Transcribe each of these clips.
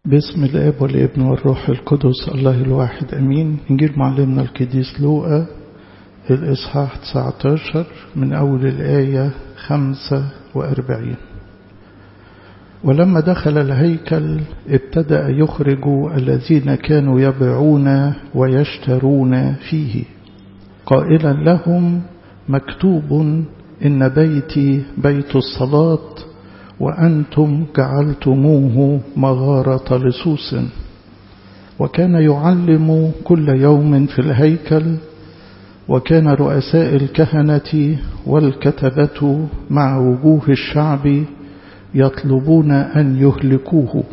باسم الاب والابن والروح القدس الله الواحد امين انجيل معلمنا القديس لوقا الاصحاح 19 من اول الايه 45 ولما دخل الهيكل ابتدأ يخرج الذين كانوا يبيعون ويشترون فيه قائلا لهم مكتوب إن بيتي بيت الصلاة وأنتم جعلتموه مغارة لصوص وكان يعلم كل يوم في الهيكل وكان رؤساء الكهنة والكتبة مع وجوه الشعب يطلبون أن يهلكوه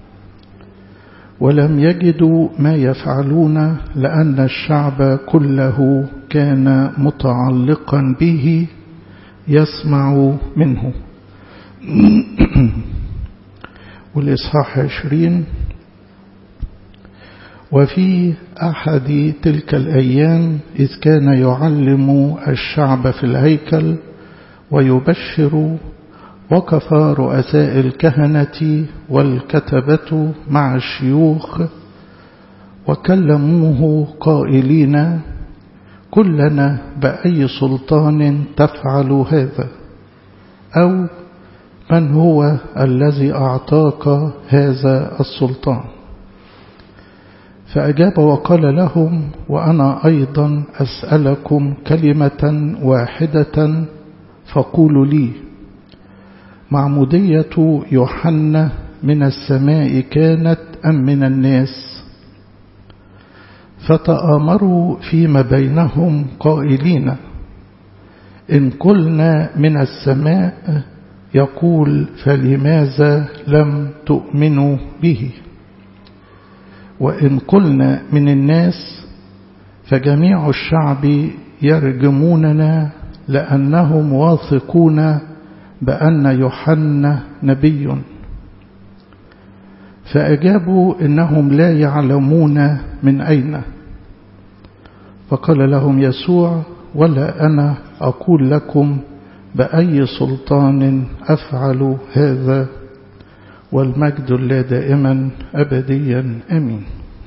ولم يجدوا ما يفعلون لأن الشعب كله كان متعلقا به يسمع منه والإصحاح عشرين وفي أحد تلك الأيام إذ كان يعلم الشعب في الهيكل ويبشر وقف رؤساء الكهنة والكتبة مع الشيوخ وكلموه قائلين كلنا بأي سلطان تفعل هذا أو من هو الذي أعطاك هذا السلطان فأجاب وقال لهم وأنا أيضا أسألكم كلمة واحدة فقولوا لي معمودية يوحنا من السماء كانت أم من الناس فتآمروا فيما بينهم قائلين إن قلنا من السماء يقول فلماذا لم تؤمنوا به وإن قلنا من الناس فجميع الشعب يرجموننا لأنهم واثقون بأن يوحنا نبي فأجابوا إنهم لا يعلمون من أين فقال لهم يسوع ولا أنا أقول لكم بأي سلطان أفعل هذا والمجد لا دائما أبديا أمين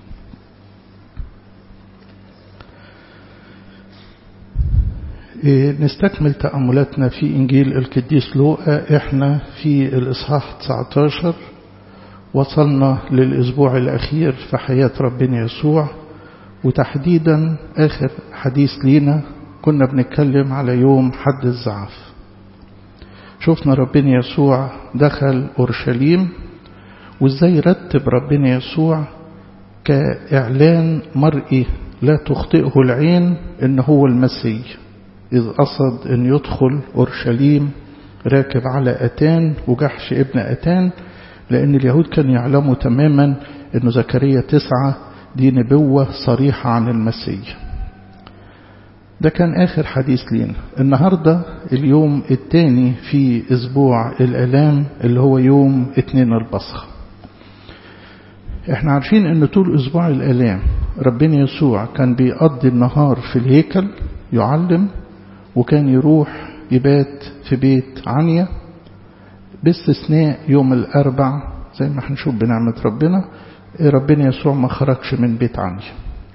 نستكمل تأملاتنا في إنجيل القديس لوقا إحنا في الإصحاح 19 وصلنا للأسبوع الأخير في حياة ربنا يسوع وتحديدا آخر حديث لينا كنا بنتكلم على يوم حد الزعف شفنا ربنا يسوع دخل أورشليم وإزاي رتب ربنا يسوع كإعلان مرئي لا تخطئه العين إن هو المسيح إذ قصد أن يدخل أورشليم راكب على أتان وجحش ابن أتان لأن اليهود كانوا يعلموا تماما أن زكريا تسعة دي نبوة صريحة عن المسيح ده كان آخر حديث لينا النهاردة اليوم الثاني في أسبوع الألام اللي هو يوم اتنين البصخ احنا عارفين ان طول أسبوع الألام ربنا يسوع كان بيقضي النهار في الهيكل يعلم وكان يروح يبات في بيت عنيا باستثناء يوم الأربع زي ما هنشوف بنعمة ربنا ربنا يسوع ما خرجش من بيت عنيا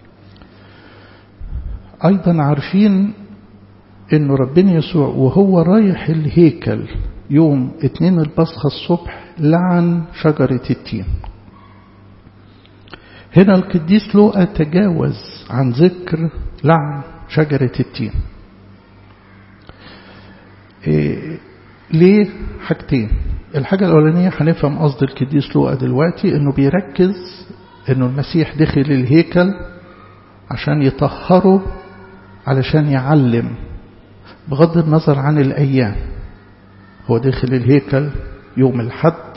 أيضا عارفين أنه ربنا يسوع وهو رايح الهيكل يوم اتنين البصخة الصبح لعن شجرة التين هنا القديس لوقا تجاوز عن ذكر لعن شجرة التين إيه ليه حاجتين الحاجة الأولانية هنفهم قصد القديس لوقا دلوقتي انه بيركز انه المسيح دخل الهيكل عشان يطهره علشان يعلم بغض النظر عن الأيام هو داخل الهيكل يوم الحد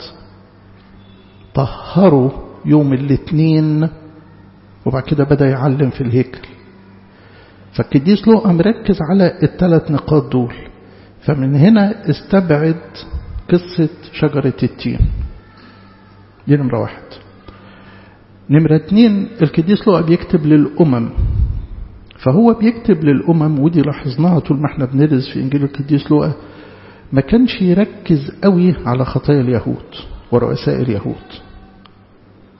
طهره يوم الاثنين وبعد كده بدأ يعلم في الهيكل فالقديس لوقا مركز على الثلاث نقاط دول فمن هنا استبعد قصة شجرة التين دي نمرة واحد نمرة اتنين القديس لوقا بيكتب للأمم فهو بيكتب للأمم ودي لاحظناها طول ما احنا بندرس في إنجيل القديس لوقا ما كانش يركز قوي على خطايا اليهود ورؤساء اليهود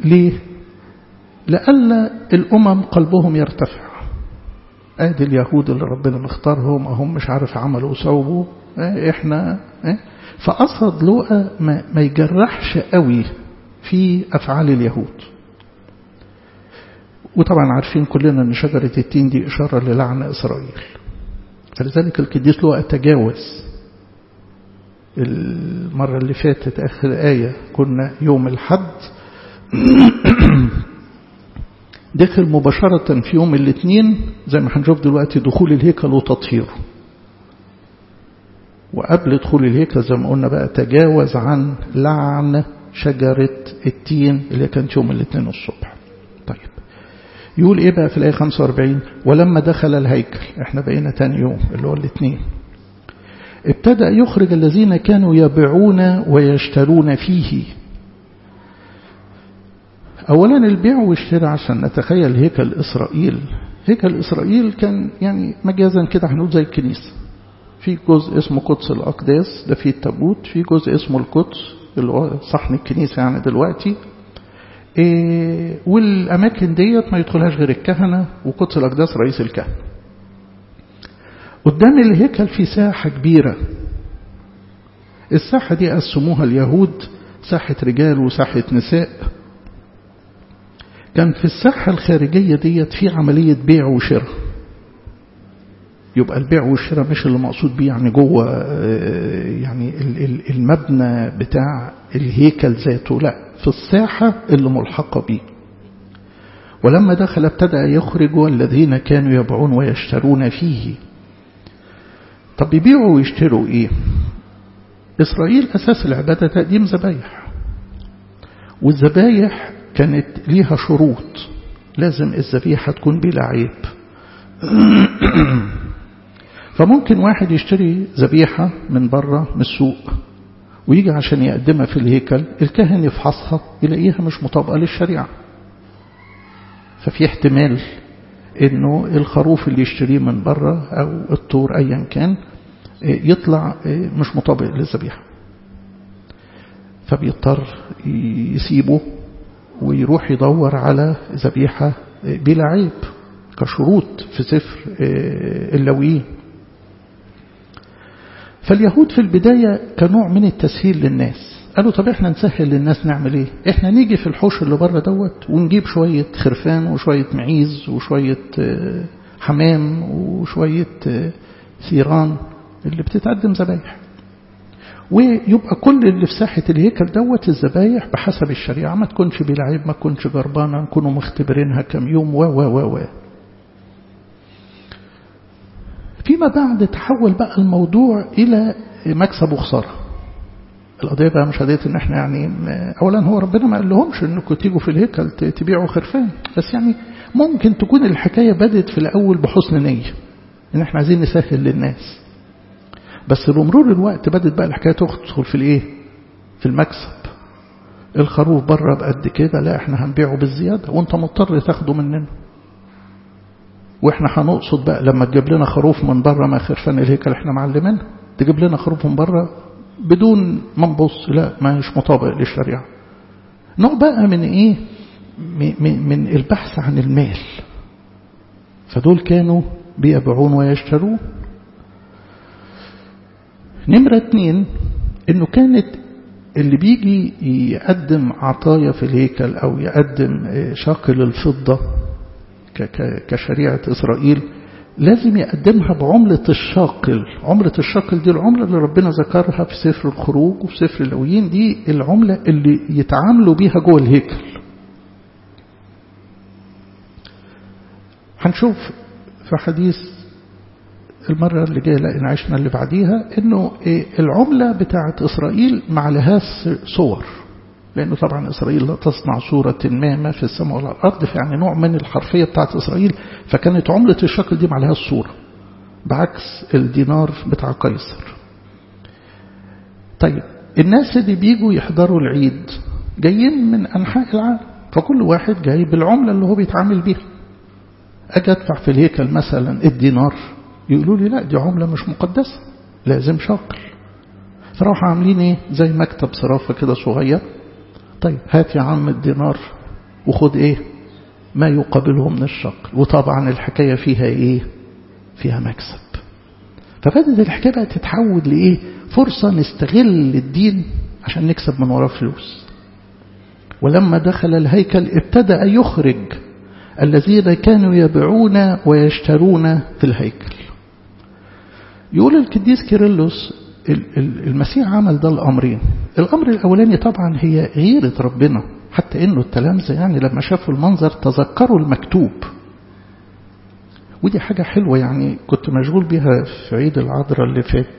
ليه لألا الأمم قلبهم يرتفع ادي اليهود اللي ربنا مختارهم هم مش عارف عملوا وسووا احنا فقصد لوقا ما, ما يجرحش قوي في افعال اليهود وطبعا عارفين كلنا ان شجرة التين دي اشارة للعن اسرائيل فلذلك القديس لوقا تجاوز المرة اللي فاتت اخر آية كنا يوم الحد دخل مباشرة في يوم الاثنين زي ما هنشوف دلوقتي دخول الهيكل وتطهيره وقبل دخول الهيكل زي ما قلنا بقى تجاوز عن لعن شجرة التين اللي كانت يوم الاثنين الصبح طيب يقول ايه بقى في الآية 45 ولما دخل الهيكل احنا بقينا تاني يوم اللي هو الاثنين ابتدأ يخرج الذين كانوا يبيعون ويشترون فيه أولا البيع والشراء عشان نتخيل هيكل إسرائيل هيكل إسرائيل كان يعني مجازا كده هنقول زي الكنيسة في جزء اسمه قدس الأقداس ده فيه التابوت في جزء اسمه القدس اللي هو صحن الكنيسة يعني دلوقتي إيه والأماكن ديت ما يدخلهاش غير الكهنة وقدس الأقداس رئيس الكهنة قدام الهيكل في ساحة كبيرة الساحة دي قسموها اليهود ساحة رجال وساحة نساء كان في الساحة الخارجية ديت في عملية بيع وشراء يبقى البيع والشراء مش اللي مقصود بيه يعني جوه يعني المبنى بتاع الهيكل ذاته لا في الساحة اللي ملحقة بيه ولما دخل ابتدأ يخرج الذين كانوا يبيعون ويشترون فيه طب يبيعوا ويشتروا ايه إسرائيل أساس العبادة تقديم ذبايح والذبايح كانت ليها شروط لازم الذبيحة تكون بلا عيب فممكن واحد يشتري ذبيحة من بره من السوق ويجي عشان يقدمها في الهيكل الكاهن يفحصها يلاقيها مش مطابقة للشريعة ففي احتمال انه الخروف اللي يشتريه من بره او الطور ايا كان يطلع مش مطابق للذبيحة فبيضطر يسيبه ويروح يدور على ذبيحة بلا عيب كشروط في سفر اللويين فاليهود في البداية كنوع من التسهيل للناس قالوا طب احنا نسهل للناس نعمل ايه احنا نيجي في الحوش اللي بره دوت ونجيب شوية خرفان وشوية معيز وشوية حمام وشوية ثيران اللي بتتقدم ذبايح ويبقى كل اللي في ساحة الهيكل دوت الذبايح بحسب الشريعة ما تكونش بلا عيب ما تكونش جربانة نكونوا مختبرينها كم يوم و و و و فيما بعد تحول بقى الموضوع إلى مكسب وخسارة القضية بقى مش قضية ان احنا يعني اولا هو ربنا ما قال لهمش انكم تيجوا في الهيكل تبيعوا خرفان بس يعني ممكن تكون الحكاية بدت في الاول بحسن نية ان احنا عايزين نسهل للناس بس بمرور الوقت بدت بقى الحكاية تدخل في الايه في المكسب الخروف بره بقد كده لا احنا هنبيعه بالزيادة وانت مضطر تاخده مننا واحنا هنقصد بقى لما تجيب لنا خروف من بره ما خرفان الهيكل احنا معلمينها تجيب لنا خروف من بره بدون ما نبص لا ما مش مطابق للشريعة نوع بقى من ايه من, من البحث عن المال فدول كانوا بيبيعون ويشترون نمرة اتنين انه كانت اللي بيجي يقدم عطايا في الهيكل او يقدم شاكل الفضة كشريعة اسرائيل لازم يقدمها بعملة الشاقل عملة الشاقل دي العملة اللي ربنا ذكرها في سفر الخروج وفي سفر اللويين دي العملة اللي يتعاملوا بيها جوه الهيكل هنشوف في حديث المرة اللي جاية لأن عشنا اللي بعديها انه العملة بتاعت اسرائيل ما لهاش صور لأنه طبعا إسرائيل لا تصنع صورة ما ما في السماء ولا الأرض فيعني نوع من الحرفية بتاعت إسرائيل فكانت عملة الشكل دي ما عليهاش صورة بعكس الدينار بتاع قيصر طيب الناس اللي بيجوا يحضروا العيد جايين من أنحاء العالم فكل واحد جاي بالعملة اللي هو بيتعامل بيها أجي أدفع في الهيكل مثلا الدينار يقولوا لي لا دي عملة مش مقدسة لازم شاقل فراحوا عاملين ايه زي مكتب صرافة كده صغير طيب هات يا عم الدينار وخد ايه ما يقابله من الشر وطبعا الحكاية فيها ايه فيها مكسب فبدأت الحكاية بقى تتحول لإيه فرصة نستغل الدين عشان نكسب من وراه فلوس ولما دخل الهيكل ابتدأ يخرج الذين كانوا يبيعون ويشترون في الهيكل يقول القديس كيرلس المسيح عمل ده الأمرين الأمر الأولاني طبعا هي غيرة ربنا حتى إنه التلامذة يعني لما شافوا المنظر تذكروا المكتوب ودي حاجة حلوة يعني كنت مشغول بيها في عيد العذراء اللي فات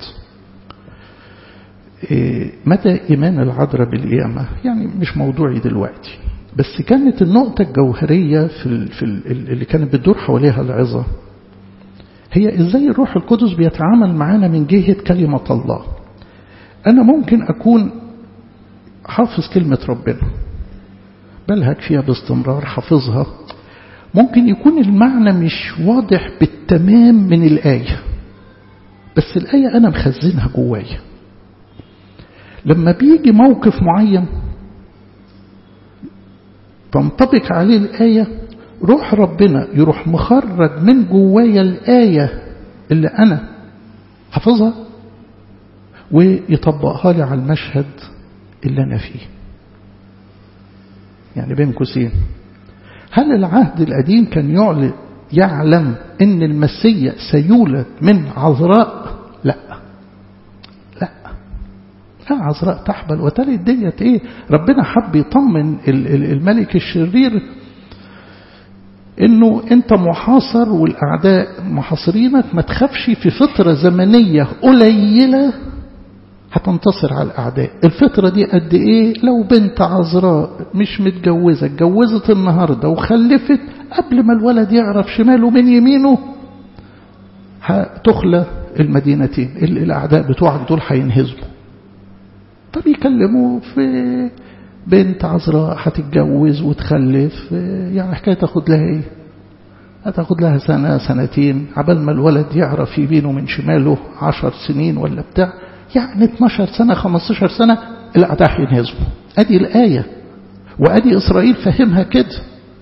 مدى إيمان العذراء بالقيامة يعني مش موضوعي دلوقتي بس كانت النقطة الجوهرية في, ال في ال اللي كانت بتدور حواليها العظة هي إزاي الروح القدس بيتعامل معانا من جهة كلمة الله أنا ممكن أكون حافظ كلمة ربنا بلهج فيها باستمرار حافظها ممكن يكون المعنى مش واضح بالتمام من الآية بس الآية أنا مخزنها جوايا لما بيجي موقف معين تنطبق عليه الآية روح ربنا يروح مخرج من جوايا الآية اللي أنا حافظها ويطبقها لي على المشهد اللي أنا فيه يعني بين قوسين هل العهد القديم كان يعلن يعلم ان المسيح سيولد من عذراء لا لا لا عذراء تحبل وتلد ديت ايه ربنا حب يطمن الملك الشرير انه انت محاصر والاعداء محاصرينك ما تخافش في فتره زمنيه قليله هتنتصر على الأعداء الفترة دي قد إيه لو بنت عذراء مش متجوزة اتجوزت النهاردة وخلفت قبل ما الولد يعرف شماله من يمينه هتخلى المدينتين الأعداء بتوعك دول هينهزموا طب يكلموا في بنت عذراء هتتجوز وتخلف يعني حكاية تاخد لها ايه هتاخد لها سنة سنتين عبال ما الولد يعرف يمينه من شماله عشر سنين ولا بتاع يعني 12 سنة 15 سنة الأعداء هينهزموا أدي الآية وأدي إسرائيل فهمها كده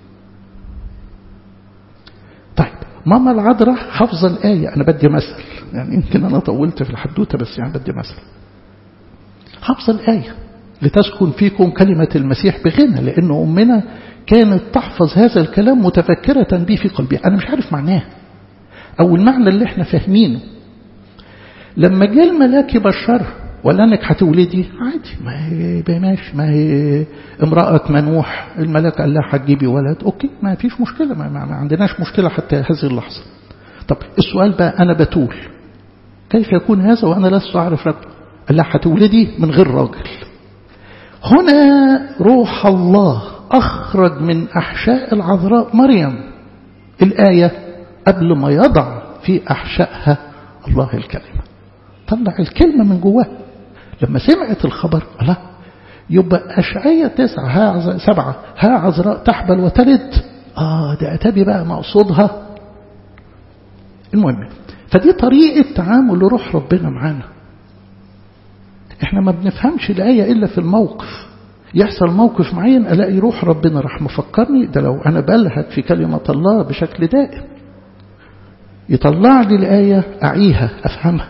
طيب ماما العذراء حافظة الآية أنا بدي مثل يعني يمكن أنا طولت في الحدوتة بس يعني بدي مثل حافظة الآية لتسكن فيكم كلمة المسيح بغنى لأن أمنا كانت تحفظ هذا الكلام متفكرة به في قلبها أنا مش عارف معناه أو المعنى اللي احنا فاهمينه لما جاء الملاك يبشرها وقال انك هتولدي عادي ما هي ماشي ما هي امرأة منوح الملاك قال لها هتجيبي ولد اوكي ما فيش مشكلة ما, ما عندناش مشكلة حتى هذه اللحظة طب السؤال بقى انا بتول كيف يكون هذا وانا لست اعرف رجل قال لها هتولدي من غير راجل هنا روح الله اخرج من احشاء العذراء مريم الآية قبل ما يضع في احشائها الله الكلمة طلع الكلمة من جواه لما سمعت الخبر لا يبقى أشعية تسعة ها سبعة ها عذراء تحبل وتلد آه ده أتابي بقى مقصودها المهم فدي طريقة تعامل روح ربنا معانا احنا ما بنفهمش الآية إلا في الموقف يحصل موقف معين ألاقي روح ربنا راح مفكرني ده لو أنا بلهج في كلمة الله بشكل دائم يطلع لي الآية أعيها أفهمها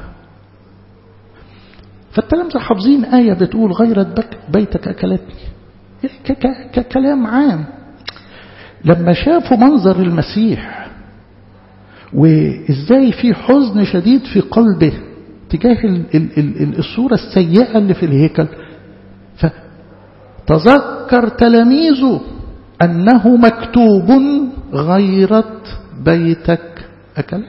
فالتلامذة حافظين آية بتقول غيرت بك بيتك أكلتني ككلام عام لما شافوا منظر المسيح وإزاي في حزن شديد في قلبه تجاه الصورة السيئة اللي في الهيكل فتذكر تلاميذه أنه مكتوب غيرت بيتك أكلتني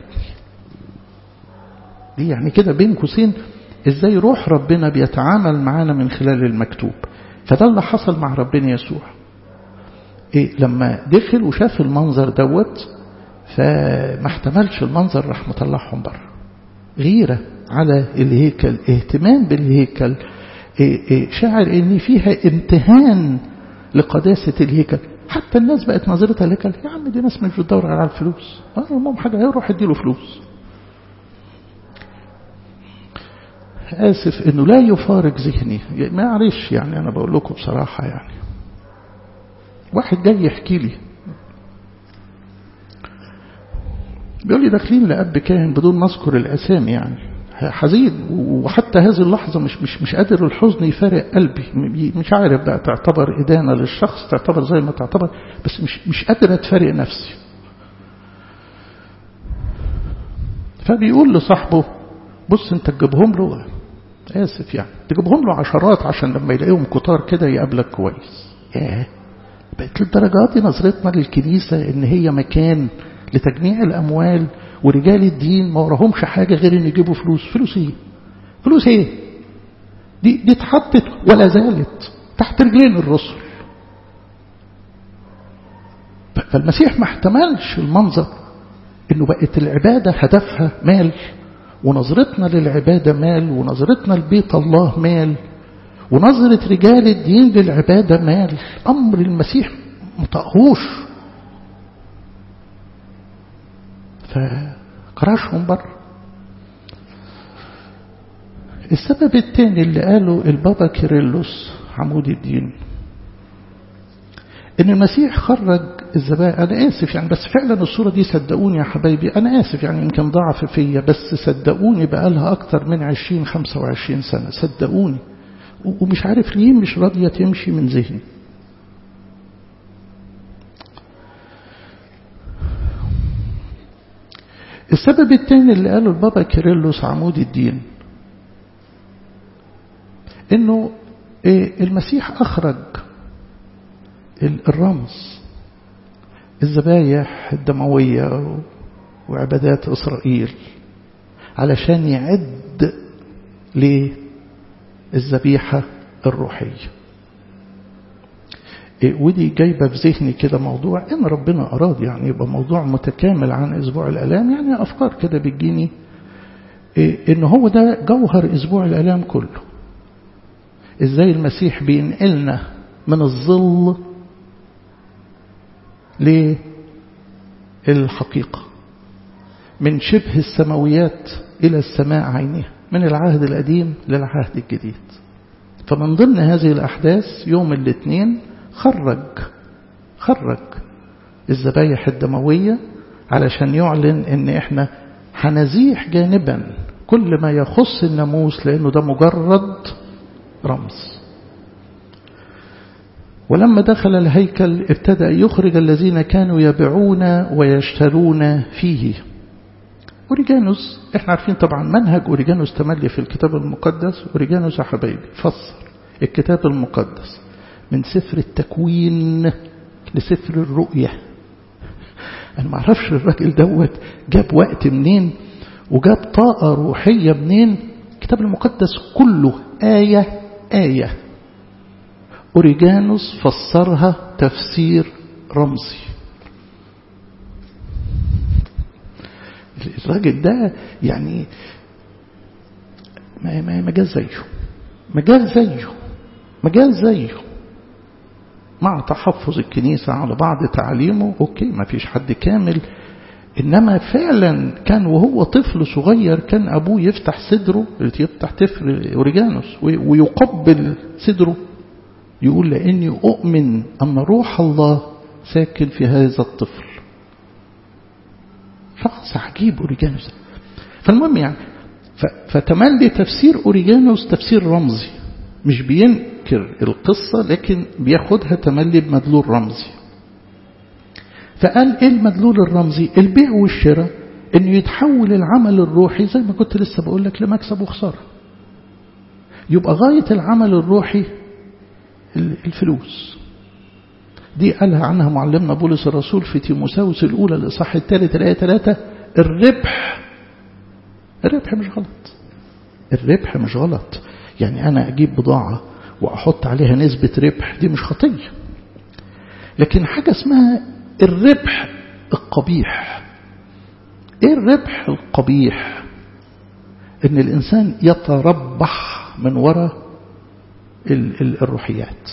دي يعني كده بين قوسين ازاي روح ربنا بيتعامل معانا من خلال المكتوب فده اللي حصل مع ربنا يسوع إيه لما دخل وشاف المنظر دوت فما احتملش المنظر راح مطلعهم بره غيرة على الهيكل اهتمام بالهيكل إيه إيه شاعر ان فيها امتهان لقداسة الهيكل حتى الناس بقت نظرتها الهيكل يا عم دي ناس مش بتدور على الفلوس المهم حاجة هيروح يديله فلوس آسف إنه لا يفارق ذهني معلش يعني أنا بقول لكم بصراحة يعني واحد جاي يحكي لي بيقول لي داخلين لأب كاهن بدون ما اذكر الأسامي يعني حزين وحتى هذه اللحظة مش مش مش قادر الحزن يفارق قلبي مش عارف بقى تعتبر إدانة للشخص تعتبر زي ما تعتبر بس مش مش قادر أتفارق نفسي فبيقول لصاحبه بص انت تجيبهم له آسف يعني تجيبهم له عشرات عشان لما يلاقيهم كتار كده يقابلك كويس ياه بقت للدرجات دي نظرتنا للكنيسة ان هي مكان لتجميع الأموال ورجال الدين ما وراهمش حاجة غير ان يجيبوا فلوس فلوس ايه فلوس ايه دي, دي اتحطت ولا زالت تحت رجلين الرسل فالمسيح ما احتملش المنظر انه بقت العبادة هدفها مال ونظرتنا للعبادة مال ونظرتنا لبيت الله مال ونظرة رجال الدين للعبادة مال أمر المسيح مطقهوش فكراشهم بره السبب الثاني اللي قاله البابا كيرلس عمود الدين ان المسيح خرج الذبائح انا اسف يعني بس فعلا الصوره دي صدقوني يا حبايبي انا اسف يعني يمكن ضعف فيا بس صدقوني بقى لها اكتر من 20 25 سنه صدقوني ومش عارف ليه مش راضيه تمشي من ذهني السبب الثاني اللي قاله البابا كيرلس عمود الدين انه المسيح اخرج الرمز الذبايح الدموية وعبادات إسرائيل علشان يعد للذبيحة الروحية ودي جايبة في ذهني كده موضوع إن ربنا أراد يعني يبقى موضوع متكامل عن أسبوع الألام يعني أفكار كده بتجيني إن هو ده جوهر أسبوع الألام كله إزاي المسيح بينقلنا من الظل للحقيقة من شبه السماويات إلى السماء عينها من العهد القديم للعهد الجديد فمن ضمن هذه الأحداث يوم الاثنين خرج خرج الذبايح الدموية علشان يعلن ان احنا هنزيح جانبا كل ما يخص الناموس لانه ده مجرد رمز ولما دخل الهيكل ابتدأ يخرج الذين كانوا يبيعون ويشترون فيه أوريجانوس احنا عارفين طبعا منهج أوريجانوس تملي في الكتاب المقدس أوريجانوس يا حبايبي فسر الكتاب المقدس من سفر التكوين لسفر الرؤية أنا ما أعرفش الراجل دوت جاب وقت منين وجاب طاقة روحية منين الكتاب المقدس كله آية آية أوريجانوس فسرها تفسير رمزي الراجل ده يعني ما ما ما جاز زيه ما جاز زيه ما جاز زيه مع تحفظ الكنيسة على بعض تعليمه أوكي ما فيش حد كامل إنما فعلا كان وهو طفل صغير كان أبوه يفتح صدره يفتح طفل أوريجانوس ويقبل صدره يقول لأني أؤمن أن روح الله ساكن في هذا الطفل شخص عجيب أوريجانوس فالمهم يعني فتملي تفسير أوريجانوس تفسير رمزي مش بينكر القصة لكن بياخدها تملي بمدلول رمزي فقال ايه المدلول الرمزي البيع والشراء انه يتحول العمل الروحي زي ما كنت لسه بقول لك لمكسب وخسارة يبقى غاية العمل الروحي الفلوس دي قالها عنها معلمنا بولس الرسول في تيموساوس الأولى الإصحاح الثالث الآية ثلاثة الربح الربح مش غلط الربح مش غلط يعني أنا أجيب بضاعة وأحط عليها نسبة ربح دي مش خطية لكن حاجة اسمها الربح القبيح ايه الربح القبيح ان الانسان يتربح من وراء الروحيات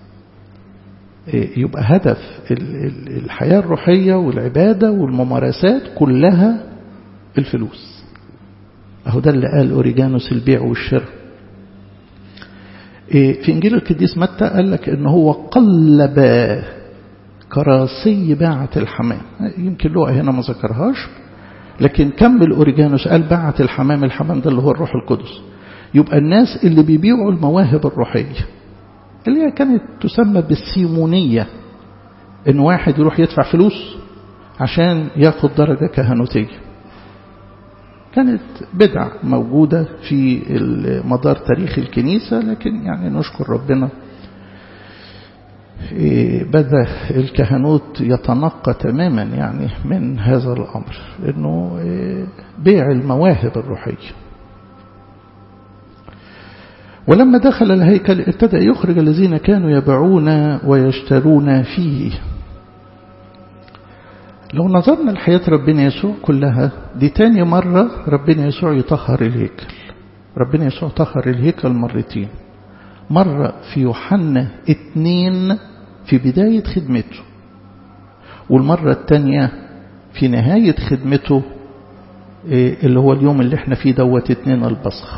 يبقى هدف الحياة الروحية والعبادة والممارسات كلها الفلوس اهو ده اللي قال أوريجانوس البيع والشراء في إنجيل القديس متى قال لك إن هو قلب كراسي باعة الحمام يمكن لقى هنا ما ذكرهاش لكن كمل أوريجانوس قال باعة الحمام الحمام ده اللي هو الروح القدس يبقى الناس اللي بيبيعوا المواهب الروحية اللي هي كانت تسمى بالسيمونية ان واحد يروح يدفع فلوس عشان ياخد درجة كهنوتية كانت بدع موجودة في مدار تاريخ الكنيسة لكن يعني نشكر ربنا بدأ الكهنوت يتنقى تماما يعني من هذا الأمر انه بيع المواهب الروحية ولما دخل الهيكل ابتدأ يخرج الذين كانوا يبيعون ويشترون فيه لو نظرنا لحياة ربنا يسوع كلها دي تاني مرة ربنا يسوع يطهر الهيكل ربنا يسوع طهر الهيكل مرتين مرة في يوحنا اتنين في بداية خدمته والمرة التانية في نهاية خدمته اللي هو اليوم اللي احنا فيه دوت اتنين البصخ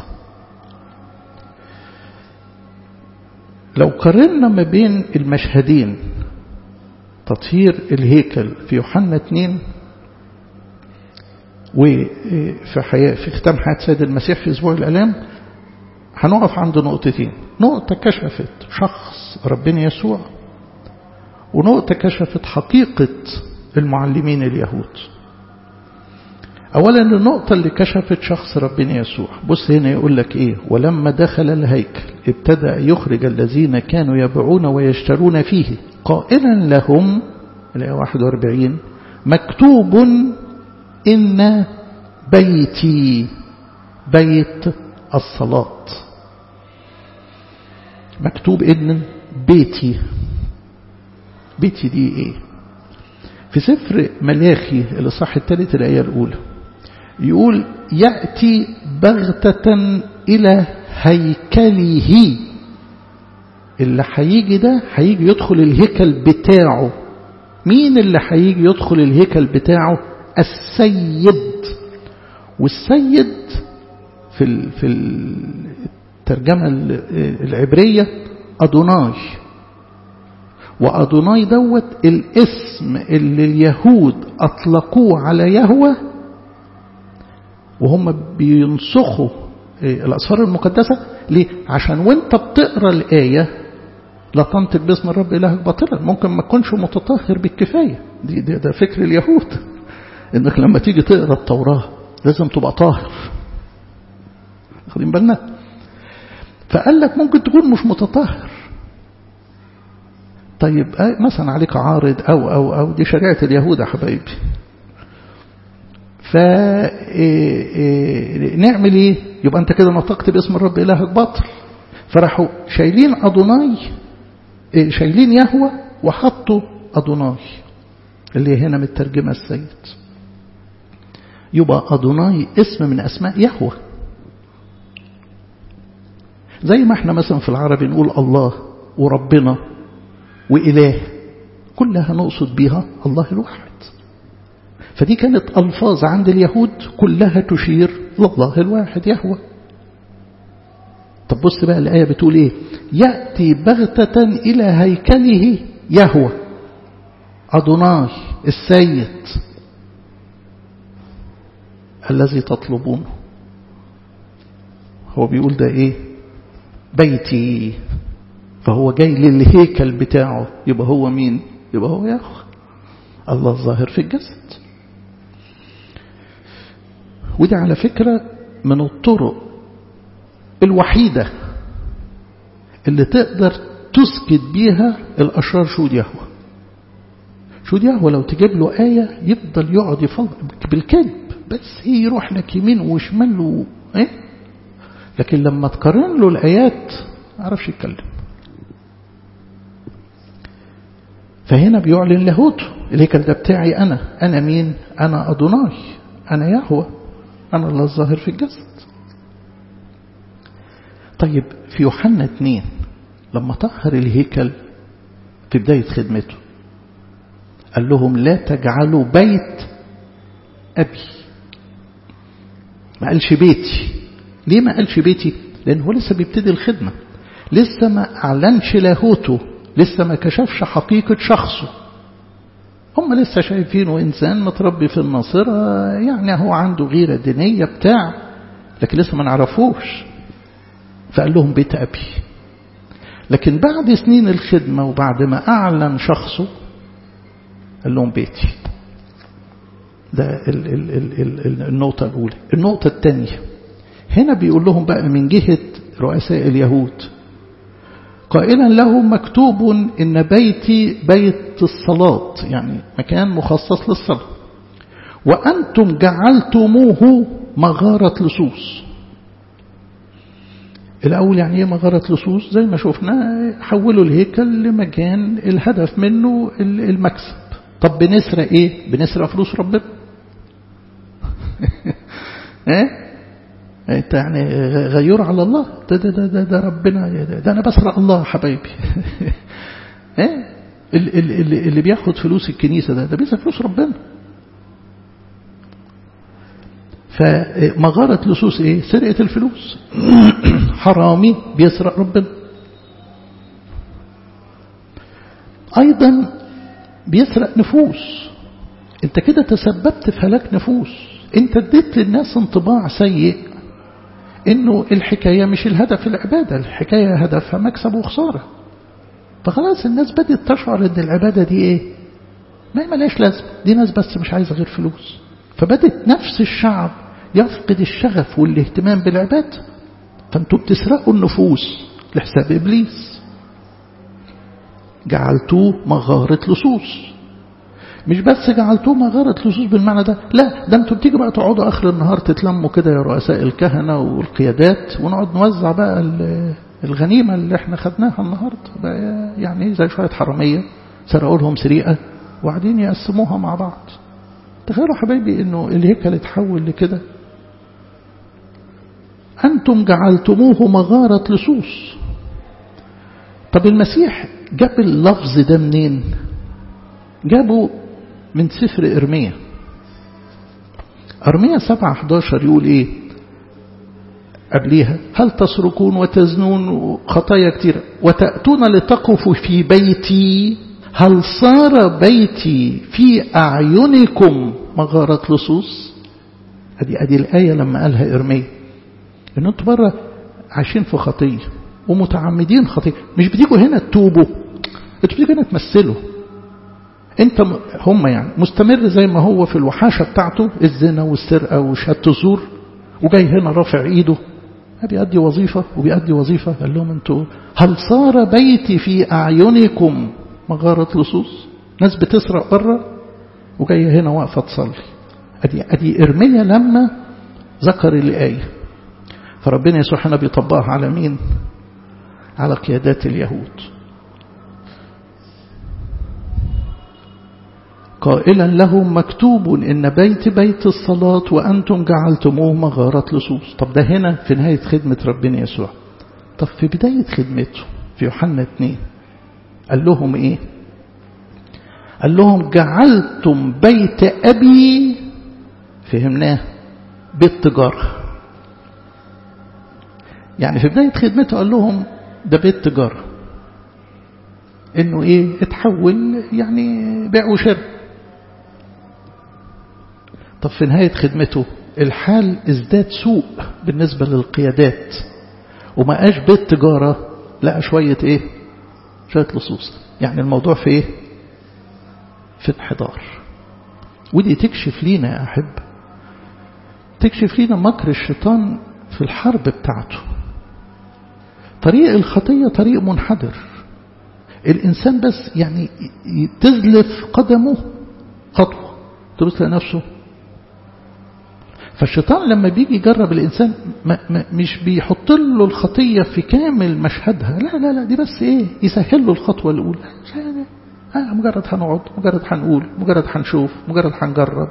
لو قارنا ما بين المشهدين تطهير الهيكل في يوحنا 2 وفي حياة في ختام حياة سيد المسيح في أسبوع الألام هنقف عند نقطتين نقطة كشفت شخص ربنا يسوع ونقطة كشفت حقيقة المعلمين اليهود أولا النقطة اللي كشفت شخص ربنا يسوع بص هنا يقول لك إيه ولما دخل الهيكل ابتدأ يخرج الذين كانوا يبيعون ويشترون فيه قائلا لهم الآية 41 مكتوب إن بيتي بيت الصلاة مكتوب إن بيتي بيتي دي إيه في سفر ملاخي الإصحاح الثالث الآية الأولى يقول يأتي بغتة إلى هيكله اللي هيجي ده هيجي يدخل الهيكل بتاعه مين اللي هيجي يدخل الهيكل بتاعه السيد والسيد في في الترجمة العبرية أدوناي وأدوناي دوت الاسم اللي اليهود أطلقوه على يهوه وهم بينسخوا الأسفار المقدسة ليه؟ عشان وانت بتقرأ الآية لا تنطق باسم الرب إلهك باطلا ممكن ما تكونش متطهر بالكفاية دي, دي ده فكر اليهود انك لما تيجي تقرأ التوراة لازم تبقى طاهر خدين بالنا فقال لك ممكن تكون مش متطهر طيب مثلا عليك عارض أو أو أو دي شريعة اليهود يا حبايبي فنعمل ايه يبقى انت كده نطقت باسم الرب الهك باطل فراحوا شايلين ادوناي شايلين يهوى وحطوا ادوناي اللي هنا مترجمه السيد يبقى ادوناي اسم من اسماء يهوى زي ما احنا مثلا في العربي نقول الله وربنا وإله كلها نقصد بها الله الواحد فدي كانت ألفاظ عند اليهود كلها تشير لله الواحد يهوى طب بص بقى الآية بتقول إيه يأتي بغتة إلى هيكله يهوى أدوناي السيد الذي تطلبونه هو بيقول ده إيه بيتي فهو جاي للهيكل بتاعه يبقى هو مين يبقى هو يهوى الله الظاهر في الجسد ودي على فكرة من الطرق الوحيدة اللي تقدر تسكت بيها الأشرار شهود يهوى شهود يهوى لو تجيب له آية يفضل يقعد يفضل بالكذب بس هي يروح لك يمين وشمال و... إيه؟ لكن لما تقارن له الآيات ما عرفش يتكلم فهنا بيعلن لاهوته الهيكل ده بتاعي أنا أنا مين أنا أدوناي أنا يهوى أنا الله الظاهر في الجسد طيب في يوحنا 2 لما طهر الهيكل في بداية خدمته قال لهم لا تجعلوا بيت أبي ما قالش بيتي ليه ما قالش بيتي لأن هو لسه بيبتدي الخدمة لسه ما أعلنش لاهوته لسه ما كشفش حقيقة شخصه هم لسه شايفينه إنسان متربي في الناصرة يعني هو عنده غيرة دينية بتاع لكن لسه ما نعرفوش فقال لهم بيت أبي لكن بعد سنين الخدمة وبعد ما أعلن شخصه قال لهم بيتي ده ال ال ال ال النقطة الأولى النقطة الثانية هنا بيقول لهم بقى من جهة رؤساء اليهود قائلا لهم مكتوب إن بيتي بيت الصلاة يعني مكان مخصص للصلاة وأنتم جعلتموه مغارة لصوص الأول يعني إيه مغارة لصوص زي ما شفنا حولوا الهيكل لمكان الهدف منه المكسب طب بنسرق إيه بنسرق فلوس ربنا إيه انت يعني غيور على الله ده ده ده ده, ده ربنا ده, ده انا بسرق الله حبايبي ايه اللي, اللي بياخد فلوس الكنيسه ده ده بيسرق فلوس ربنا فمغارة لصوص ايه سرقة الفلوس حرامي بيسرق ربنا ايضا بيسرق نفوس انت كده تسببت في هلاك نفوس انت اديت للناس انطباع سيء انه الحكاية مش الهدف العبادة الحكاية هدفها مكسب وخسارة فخلاص الناس بدأت تشعر ان العبادة دي ايه ما ملاش لازم دي ناس بس مش عايزة غير فلوس فبدت نفس الشعب يفقد الشغف والاهتمام بالعبادة فانتوا بتسرقوا النفوس لحساب ابليس جعلتوه مغارة لصوص مش بس جعلتوه مغارة لصوص بالمعنى ده لا ده انتوا بتيجي بقى تقعدوا اخر النهار تتلموا كده يا رؤساء الكهنة والقيادات ونقعد نوزع بقى الغنيمة اللي احنا خدناها النهاردة بقى يعني زي شوية حرامية سرقوا لهم سرقة وقاعدين يقسموها مع بعض تخيلوا حبايبي انه الهيكل اتحول لكده انتم جعلتموه مغارة لصوص طب المسيح جاب اللفظ ده منين جابوا من سفر إرميا أرميا 7 11 يقول إيه قبليها هل تسرقون وتزنون خطايا كثيرة وتأتون لتقفوا في بيتي هل صار بيتي في أعينكم مغارة لصوص أدي, أدي الآية لما قالها إرميا إن أنتوا بره عايشين في خطية ومتعمدين خطية مش بتيجوا هنا تتوبوا انتوا بتيجوا هنا تمثلوا انت هم يعني مستمر زي ما هو في الوحاشة بتاعته الزنا والسرقة وشهادة الزور وجاي هنا رافع ايده بيأدي وظيفة وبيأدي وظيفة قال لهم انتوا هل صار بيتي في أعينكم مغارة لصوص ناس بتسرق بره وجاية هنا واقفة تصلي أدي, أدي إرمية لما ذكر الآية فربنا يسوع هنا بيطبقها على مين على قيادات اليهود قائلا لهم مكتوب إن بيت بيت الصلاة وأنتم جعلتموه مغارة لصوص طب ده هنا في نهاية خدمة ربنا يسوع طب في بداية خدمته في يوحنا 2 قال لهم إيه قال لهم جعلتم بيت أبي فهمناه بيت تجارة يعني في بداية خدمته قال لهم ده بيت تجارة انه ايه اتحول يعني بيع وشراء طب في نهاية خدمته الحال ازداد سوء بالنسبة للقيادات وما قاش بيت تجارة لقى شوية ايه شوية لصوص يعني الموضوع في ايه في انحدار ودي تكشف لينا يا أحب تكشف لينا مكر الشيطان في الحرب بتاعته طريق الخطية طريق منحدر الإنسان بس يعني تزلف قدمه خطوة تبص لنفسه فالشيطان لما بيجي يجرب الإنسان ما ما مش بيحط له الخطية في كامل مشهدها لا لا لا دي بس إيه يسهل له الخطوة الأولى آه مجرد هنقعد مجرد هنقول مجرد هنشوف مجرد هنجرب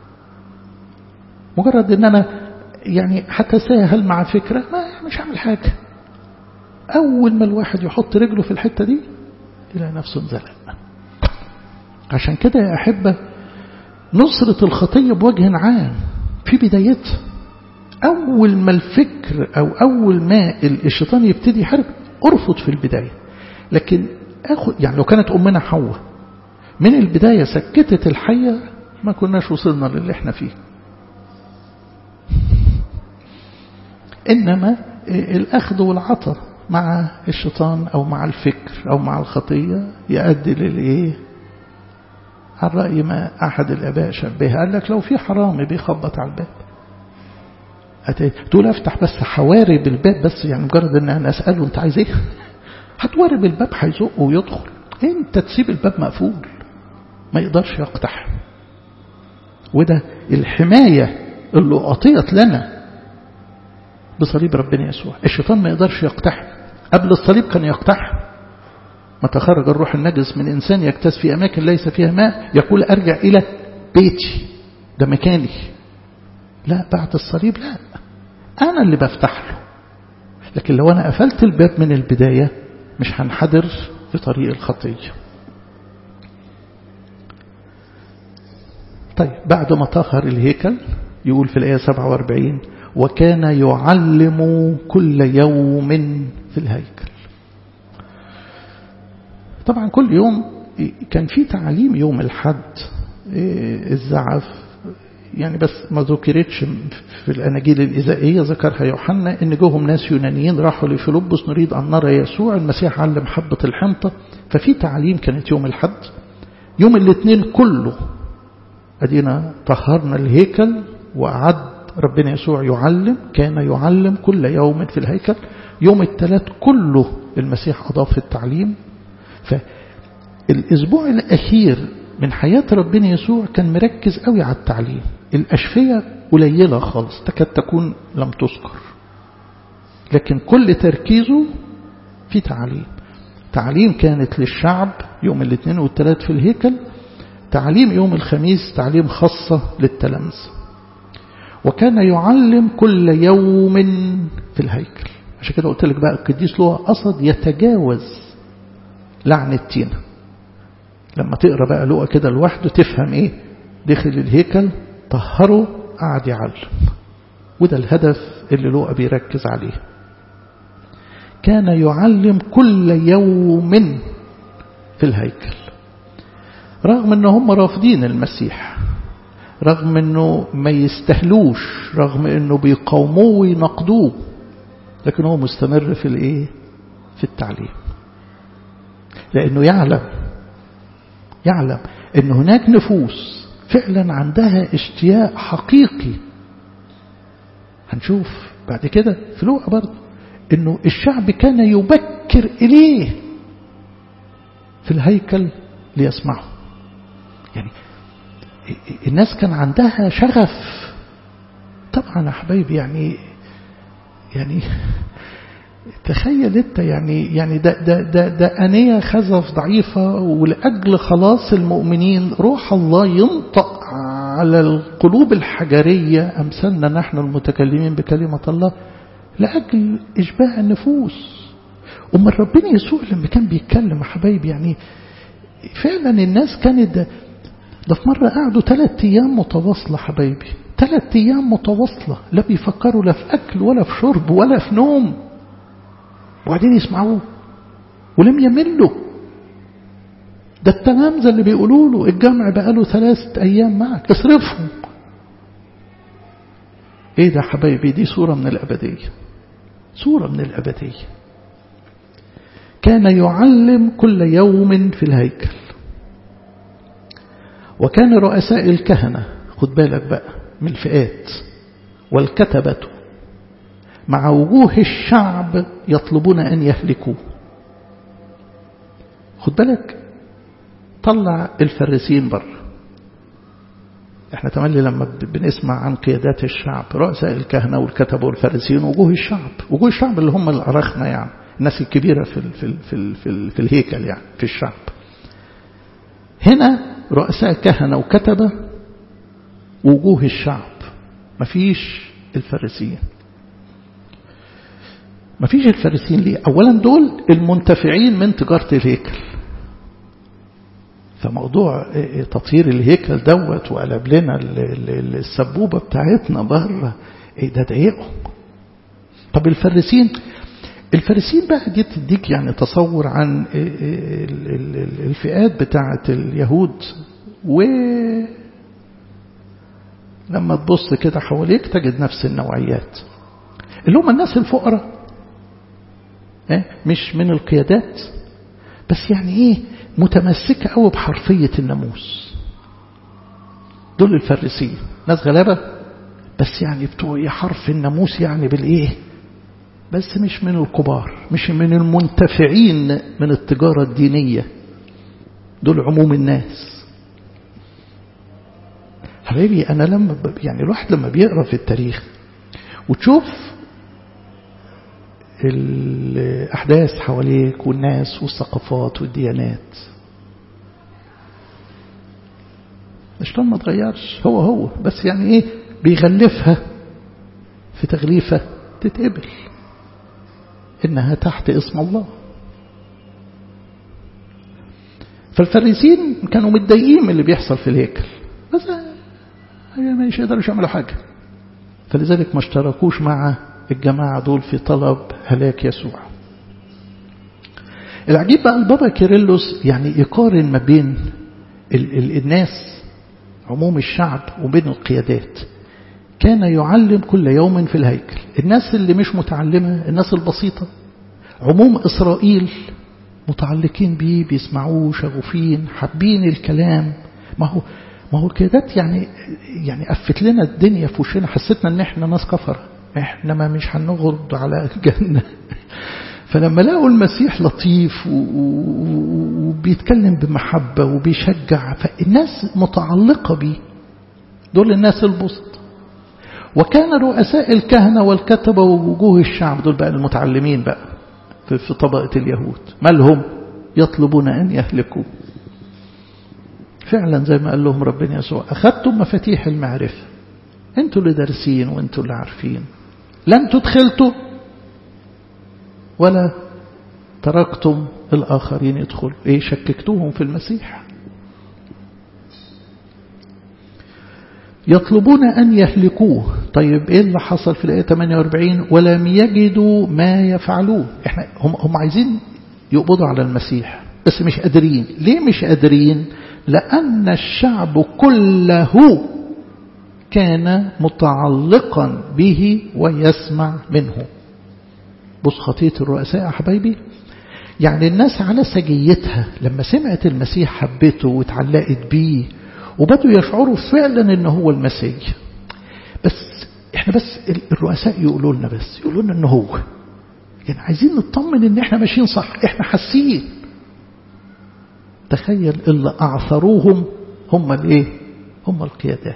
مجرد ان انا يعني هتساهل مع فكرة ما مش هعمل حاجة اول ما الواحد يحط رجله في الحتة دي يلاقي نفسه انزلق عشان كده يا أحبة نصرة الخطية بوجه عام في بدايتها أول ما الفكر أو أول ما الشيطان يبتدي يحارب ارفض في البداية لكن أخذ يعني لو كانت أمنا حواء من البداية سكتت الحية ما كناش وصلنا للي احنا فيه إنما الأخذ والعطاء مع الشيطان أو مع الفكر أو مع الخطية يؤدي للإيه على رأي ما أحد الآباء شبه قال لك لو في حرامي بيخبط على الباب تقول افتح بس حوارب الباب بس يعني مجرد ان انا اساله انت عايز ايه هتوارب الباب هيزقه ويدخل انت تسيب الباب مقفول ما يقدرش يقتحم وده الحماية اللي أعطيت لنا بصليب ربنا يسوع الشيطان ما يقدرش يقتحم قبل الصليب كان يقتحم متى خرج الروح النجس من إنسان يكتس في أماكن ليس فيها ماء يقول أرجع إلى بيتي ده مكاني لا بعد الصليب لا أنا اللي بفتح له لكن لو أنا قفلت الباب من البداية مش هنحدر في طريق الخطية طيب بعد ما طهر الهيكل يقول في الآية 47 وكان يعلم كل يوم في الهيكل طبعا كل يوم كان في تعليم يوم الحد الزعف يعني بس ما ذكرتش في الأناجيل الإذائية ذكرها يوحنا إن جوهم ناس يونانيين راحوا لفيلبس نريد أن نرى يسوع المسيح علم حبة الحنطة ففي تعليم كانت يوم الحد يوم الاثنين كله أدينا طهرنا الهيكل وأعد ربنا يسوع يعلم كان يعلم كل يوم في الهيكل يوم الثلاث كله المسيح أضاف التعليم فالأسبوع الأخير من حياة ربنا يسوع كان مركز قوي على التعليم الأشفية قليلة خالص تكاد تكون لم تذكر لكن كل تركيزه في تعليم تعليم كانت للشعب يوم الاثنين والثلاث في الهيكل تعليم يوم الخميس تعليم خاصة للتلامذة وكان يعلم كل يوم في الهيكل عشان كده قلت لك بقى القديس له قصد يتجاوز لعن التينة لما تقرا بقى لقى كده لوحده تفهم ايه دخل الهيكل طهره قعد يعلم وده الهدف اللي لقى بيركز عليه كان يعلم كل يوم في الهيكل رغم ان هم رافضين المسيح رغم انه ما يستهلوش رغم انه بيقاوموه وينقضوه لكن هو مستمر في الايه في التعليم لانه يعلم يعلم ان هناك نفوس فعلا عندها اشتياق حقيقي هنشوف بعد كده في لوقا برضه انه الشعب كان يبكر اليه في الهيكل ليسمعه يعني الناس كان عندها شغف طبعا يا حبايبي يعني يعني تخيل انت يعني يعني ده ده ده ده أنية خزف ضعيفة ولأجل خلاص المؤمنين روح الله ينطق على القلوب الحجرية أمثالنا نحن المتكلمين بكلمة الله لأجل إشباع النفوس أما ربنا يسوع لما كان بيتكلم يا حبايبي يعني فعلا الناس كانت ده, ده في مرة قعدوا ثلاث أيام متواصلة حبايبي ثلاث أيام متواصلة لا بيفكروا لا في أكل ولا في شرب ولا في نوم وبعدين يسمعوه ولم يملوا ده التلامذة اللي بيقولوا له الجمع بقاله ثلاثة أيام معك اصرفهم ايه ده حبايبي دي صورة من الأبدية صورة من الأبدية كان يعلم كل يوم في الهيكل وكان رؤساء الكهنة خد بالك بقى من الفئات والكتبة مع وجوه الشعب يطلبون أن يهلكوه خد بالك طلع الفريسين بره احنا تملي لما بنسمع عن قيادات الشعب رؤساء الكهنة والكتبة والفريسين وجوه الشعب وجوه الشعب اللي هم الأرخنة يعني الناس الكبيرة في, ال في, ال في, ال في, ال في الهيكل يعني في الشعب هنا رؤساء كهنة وكتبة وجوه الشعب مفيش الفريسين مفيش الفارسين ليه أولا دول المنتفعين من تجارة الهيكل فموضوع تطهير الهيكل دوت وقلب لنا السبوبة بتاعتنا بره ايه ده ضايقهم طب الفارسين الفارسيين بقى دي تديك يعني تصور عن الفئات بتاعة اليهود و لما تبص كده حواليك تجد نفس النوعيات اللي هم الناس الفقراء مش من القيادات بس يعني ايه متمسكة قوي بحرفية الناموس دول الفريسيين ناس غلابة بس يعني بتوع حرف الناموس يعني بالايه بس مش من الكبار مش من المنتفعين من التجارة الدينية دول عموم الناس حبيبي أنا لما يعني الواحد لما بيقرأ في التاريخ وتشوف الأحداث حواليك والناس والثقافات والديانات الشيطان ما تغيرش هو هو بس يعني ايه بيغلفها في تغليفة تتقبل إنها تحت اسم الله فالفريسين كانوا متضايقين من اللي بيحصل في الهيكل بس مش يقدروا يعملوا حاجة فلذلك ما اشتركوش مع الجماعة دول في طلب هلاك يسوع العجيب بقى البابا كيرلس يعني يقارن ما بين ال ال الناس عموم الشعب وبين القيادات كان يعلم كل يوم في الهيكل الناس اللي مش متعلمة الناس البسيطة عموم إسرائيل متعلقين بيه بيسمعوه شغوفين حابين الكلام ما هو ما هو القيادات يعني يعني قفت لنا الدنيا في وشنا حسيتنا ان احنا ناس كفر احنا ما مش هنغرض على الجنة فلما لقوا المسيح لطيف وبيتكلم بمحبة وبيشجع فالناس متعلقة بيه دول الناس البسط وكان رؤساء الكهنة والكتبة ووجوه الشعب دول بقى المتعلمين بقى في طبقة اليهود مالهم يطلبون أن يهلكوا فعلا زي ما قال لهم ربنا يسوع أخذتم مفاتيح المعرفة انتوا اللي دارسين وانتوا اللي عارفين لم تدخلتوا ولا تركتم الآخرين يدخلوا ايه شككتوهم في المسيح يطلبون أن يهلكوه طيب إيه اللي حصل في الآية 48 ولم يجدوا ما يفعلوه إحنا هم, هم عايزين يقبضوا على المسيح بس مش قادرين ليه مش قادرين لأن الشعب كله كان متعلقا به ويسمع منه بص خطية الرؤساء يا حبايبي يعني الناس على سجيتها لما سمعت المسيح حبته واتعلقت بيه وبدوا يشعروا فعلا ان هو المسيح بس احنا بس الرؤساء يقولوا لنا بس يقولوا لنا ان هو يعني عايزين نطمن ان احنا ماشيين صح احنا حاسين تخيل اللي اعثروهم هم الايه هم القيادات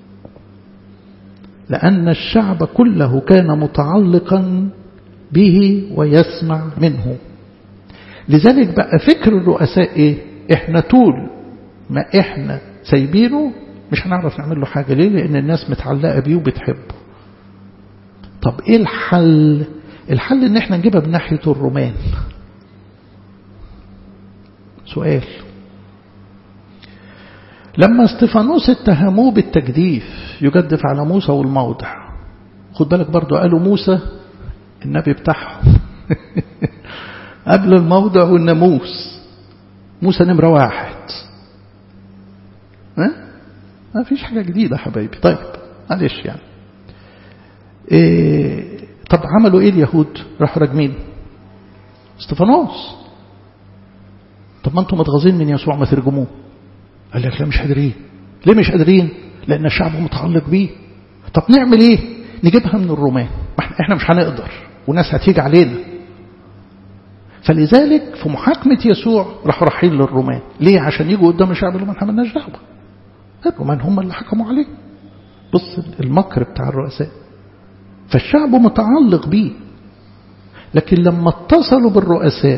لأن الشعب كله كان متعلقا به ويسمع منه لذلك بقى فكر الرؤساء ايه احنا طول ما احنا سايبينه مش هنعرف نعمل له حاجة ليه لأن الناس متعلقة بيه وبتحبه طب ايه الحل الحل ان احنا نجيبها من ناحية الرومان سؤال لما استفانوس اتهموه بالتجديف يجدف على موسى والموضع خد بالك برضو قالوا موسى النبي بتاعهم قبل الموضع والناموس موسى نمرة واحد ها؟ ما فيش حاجة جديدة حبايبي طيب معلش يعني إيه طب عملوا ايه اليهود راحوا راجمين استفانوس طب ما انتم متغاظين من يسوع ما ترجموه قال لك لا مش قادرين ليه مش قادرين لان الشعب متعلق بيه طب نعمل ايه نجيبها من الرومان احنا مش هنقدر وناس هتيجي علينا فلذلك في محاكمة يسوع راحوا رايحين للرومان ليه عشان يجوا قدام الشعب اللي ما عملناش دعوه الرومان هم اللي حكموا عليه بص المكر بتاع الرؤساء فالشعب متعلق بيه لكن لما اتصلوا بالرؤساء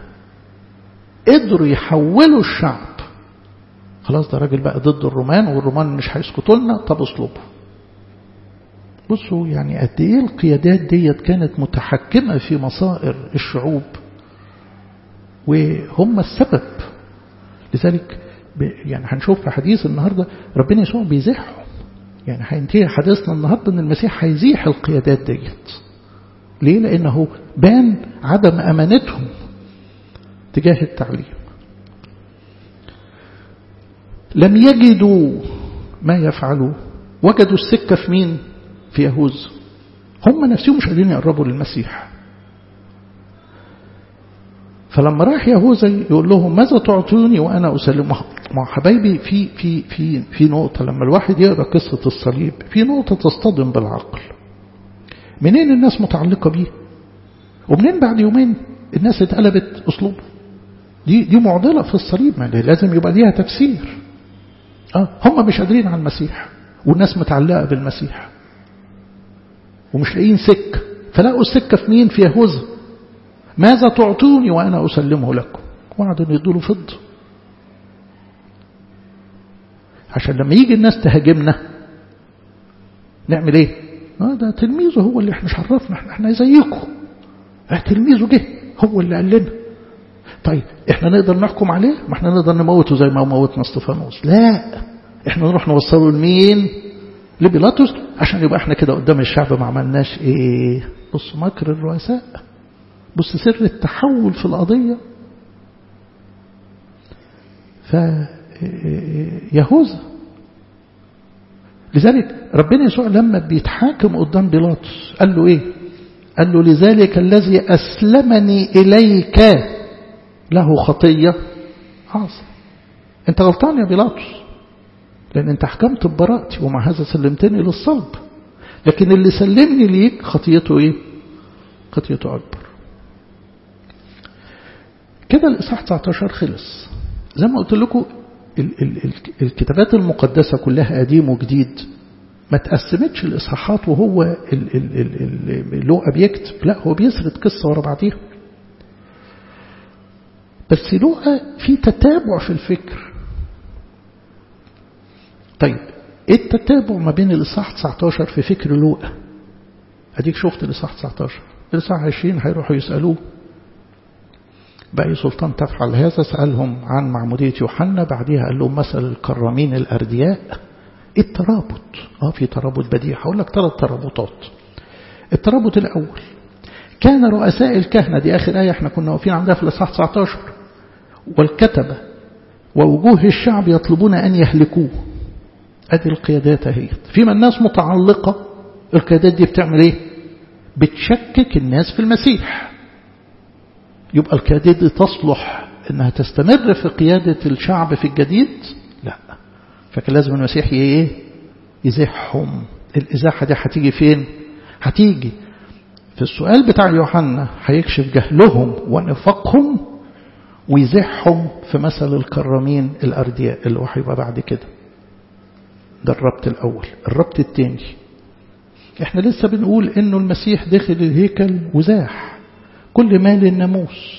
قدروا يحولوا الشعب خلاص ده راجل بقى ضد الرومان والرومان مش هيسكتوا لنا طب اصلبوا بصوا يعني قد ايه القيادات ديت كانت متحكمة في مصائر الشعوب وهم السبب لذلك يعني هنشوف في حديث النهاردة ربنا يسوع بيزيحهم يعني هينتهي حديثنا النهاردة ان المسيح هيزيح القيادات ديت ليه لأنه بان عدم أمانتهم تجاه التعليم لم يجدوا ما يفعلوا وجدوا السكة في مين في يهوذا هم نفسهم مش قادرين يقربوا للمسيح فلما راح يهوذا يقول لهم ماذا تعطوني وانا اسلم مع حبايبي في في في في نقطه لما الواحد يقرا قصه الصليب في نقطه تصطدم بالعقل منين الناس متعلقه بيه ومنين بعد يومين الناس اتقلبت اسلوب دي دي معضله في الصليب ما لازم يبقى ليها تفسير اه هم مش قادرين على المسيح والناس متعلقه بالمسيح ومش لاقيين سكه فلقوا السكه في مين في يهوذا ماذا تعطوني وأنا أسلمه لكم وقعدوا يدوا له فضة عشان لما يجي الناس تهاجمنا نعمل ايه آه ده تلميذه هو اللي احنا شرفنا احنا, احنا زيكم اه تلميذه جه هو اللي قال لنا طيب احنا نقدر نحكم عليه ما احنا نقدر نموته زي ما موتنا استفانوس لا احنا نروح نوصله لمين لبيلاطس عشان يبقى احنا كده قدام الشعب ما عملناش ايه بص مكر الرؤساء بص سر التحول في القضية فيهوذا لذلك ربنا يسوع لما بيتحاكم قدام بيلاطس قال له ايه قال له لذلك الذي أسلمني إليك له خطية عاصم انت غلطان يا بيلاطس لأن انت حكمت ببراءتي ومع هذا سلمتني للصلب لكن اللي سلمني ليك خطيته ايه خطيته أكبر كده الإصحاح 19 خلص زي ما قلت لكم ال ال ال الكتابات المقدسة كلها قديم وجديد ما تقسمتش الإصحاحات وهو لوقا بيكتب لا هو بيسرد قصة ورا بعضيها بس لوقا في تتابع في الفكر طيب ايه التتابع ما بين الإصحاح 19 في فكر لوقا اديك شفت الإصحاح 19 الإصحاح 20 هيروحوا يسألوه بأي سلطان تفعل هذا سألهم عن معمودية يوحنا بعدها قال لهم مثل الكرامين الأردياء الترابط اه في ترابط بديع هقول لك ثلاث ترابطات الترابط الأول كان رؤساء الكهنة دي آخر آية احنا كنا واقفين عندها في الإصحاح 19 والكتبة ووجوه الشعب يطلبون أن يهلكوه أدي القيادات اهي فيما الناس متعلقة القيادات دي بتعمل ايه بتشكك الناس في المسيح يبقى القيادة دي تصلح انها تستمر في قيادة الشعب في الجديد لا فكان لازم المسيح ايه يزحهم الازاحة دي هتيجي فين هتيجي في السؤال بتاع يوحنا هيكشف جهلهم ونفاقهم ويزحهم في مثل الكرامين الأردياء اللي هو هيبقى بعد كده ده الربط الأول الربط الثاني احنا لسه بنقول انه المسيح داخل الهيكل وزاح كل مال الناموس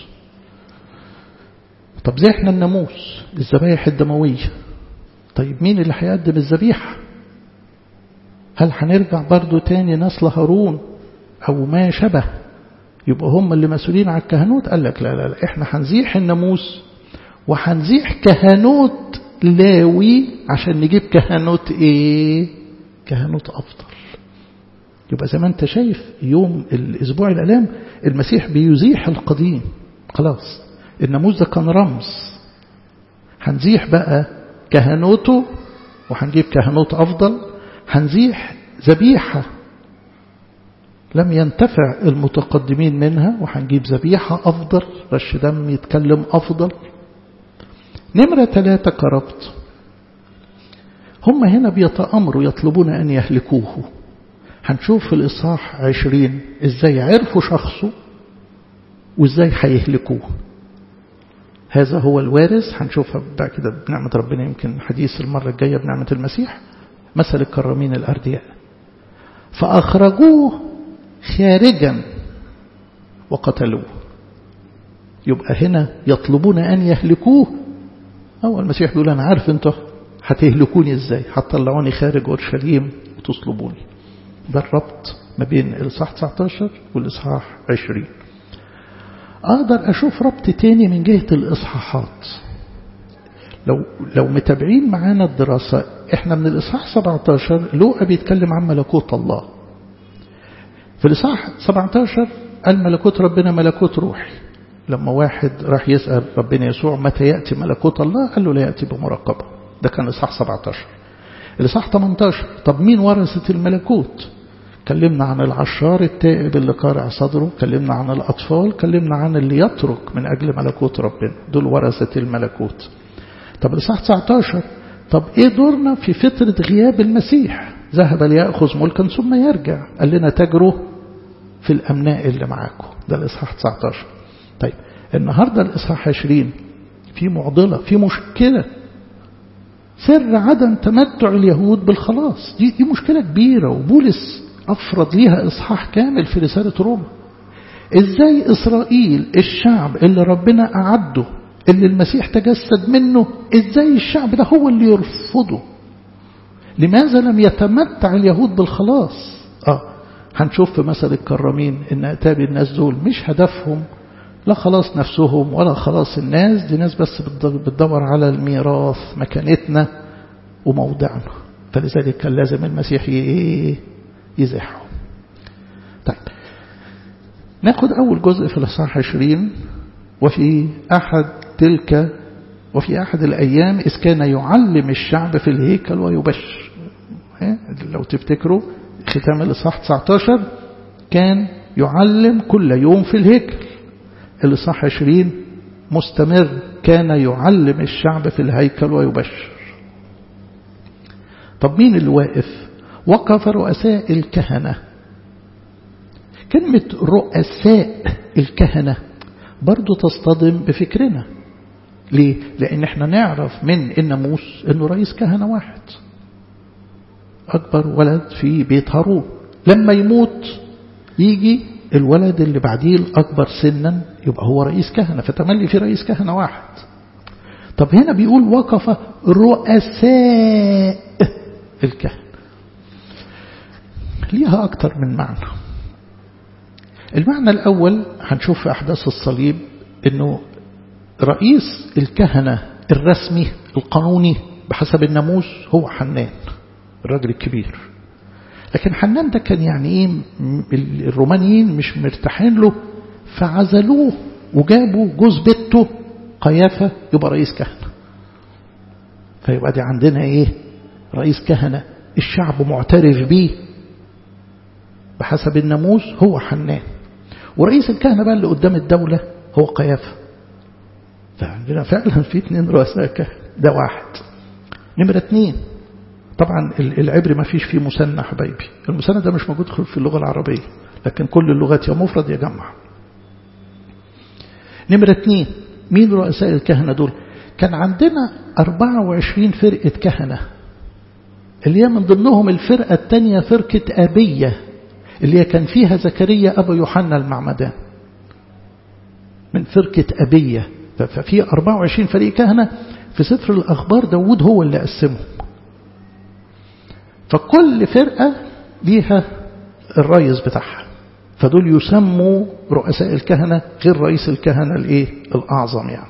طب زحنا الناموس الذبايح الدموية طيب مين اللي هيقدم الذبيحة هل هنرجع برضو تاني نسل هارون أو ما شبه يبقى هم اللي مسؤولين على الكهنوت قال لك لا لا لا احنا هنزيح الناموس وهنزيح كهنوت لاوي عشان نجيب كهنوت ايه كهنوت افضل يبقى زي ما انت شايف يوم الاسبوع الالام المسيح بيزيح القديم خلاص الناموس ده كان رمز هنزيح بقى كهنوته وهنجيب كهنوت افضل هنزيح ذبيحه لم ينتفع المتقدمين منها وهنجيب ذبيحة أفضل رش دم يتكلم أفضل نمرة ثلاثة كربط هم هنا بيتأمروا يطلبون أن يهلكوه هنشوف في الإصحاح عشرين إزاي عرفوا شخصه وإزاي هيهلكوه هذا هو الوارث هنشوفها بعد كده بنعمة ربنا يمكن حديث المرة الجاية بنعمة المسيح مثل الكرامين الأردياء فأخرجوه خارجا وقتلوه يبقى هنا يطلبون أن يهلكوه أو المسيح بيقول أنا عارف أنتوا هتهلكوني إزاي هتطلعوني خارج أورشليم وتصلبوني ده الربط ما بين الإصحاح 19 والإصحاح 20 أقدر أشوف ربط تاني من جهة الإصحاحات لو لو متابعين معانا الدراسة احنا من الإصحاح 17 لوقا بيتكلم عن ملكوت الله في في الإصحاح 17 قال ملكوت ربنا ملكوت روحي لما واحد راح يسأل ربنا يسوع متى يأتي ملكوت الله قال له لا يأتي بمراقبة ده كان الإصحاح 17 الإصحاح 18 طب مين ورثة الملكوت كلمنا عن العشار التائب اللي قارع صدره كلمنا عن الأطفال كلمنا عن اللي يترك من أجل ملكوت ربنا دول ورثة الملكوت طب الإصحاح 19 طب إيه دورنا في فترة غياب المسيح ذهب ليأخذ ملكا ثم يرجع قال لنا تجروا في الأمناء اللي معاكم ده الإصحاح 19 طيب النهاردة الإصحاح 20 في معضلة في مشكلة سر عدم تمتع اليهود بالخلاص دي, دي مشكلة كبيرة وبولس أفرض ليها إصحاح كامل في رسالة روما إزاي إسرائيل الشعب اللي ربنا أعده اللي المسيح تجسد منه إزاي الشعب ده هو اللي يرفضه لماذا لم يتمتع اليهود بالخلاص آه هنشوف في مثل الكرامين إن أتابي الناس دول مش هدفهم لا خلاص نفسهم ولا خلاص الناس دي ناس بس بتدور على الميراث مكانتنا وموضعنا فلذلك كان لازم المسيح يزحهم طيب ناخد أول جزء في الإصحاح 20 وفي أحد تلك وفي أحد الأيام إذ كان يعلم الشعب في الهيكل ويبشر لو تفتكروا ختام الإصحاح 19 كان يعلم كل يوم في الهيكل الإصحاح 20 مستمر كان يعلم الشعب في الهيكل ويبشر طب مين اللي واقف وقف رؤساء الكهنة كلمة رؤساء الكهنة برضو تصطدم بفكرنا ليه؟ لأن احنا نعرف من الناموس أنه رئيس كهنة واحد أكبر ولد في بيت هارون لما يموت يجي الولد اللي بعديه الأكبر سنا يبقى هو رئيس كهنة فتملي في رئيس كهنة واحد طب هنا بيقول وقف رؤساء الكهنة ليها أكتر من معنى المعنى الأول هنشوف في أحداث الصليب أنه رئيس الكهنة الرسمي القانوني بحسب الناموس هو حنان الراجل الكبير لكن حنان ده كان يعني ايه الرومانيين مش مرتاحين له فعزلوه وجابوا جوز بيته قيافة يبقى رئيس كهنة فيبقى دي عندنا ايه رئيس كهنة الشعب معترف بيه بحسب الناموس هو حنان ورئيس الكهنة بقى اللي قدام الدولة هو قيافة فعندنا فعلا في اثنين رؤساء كهنة ده واحد نمرة اثنين طبعا العبري ما فيش فيه مثنى حبايبي المثنى ده مش موجود في اللغة العربية لكن كل اللغات يا مفرد يا جمع نمرة اثنين مين رؤساء الكهنة دول كان عندنا 24 فرقة كهنة اللي هي من ضمنهم الفرقة الثانية فرقة أبية اللي هي كان فيها زكريا أبو يوحنا المعمدان من فرقة أبية ففي 24 فريق كهنة في سفر الأخبار داود هو اللي قسمهم فكل فرقة ليها الرئيس بتاعها فدول يسموا رؤساء الكهنة غير رئيس الكهنة الايه الأعظم يعني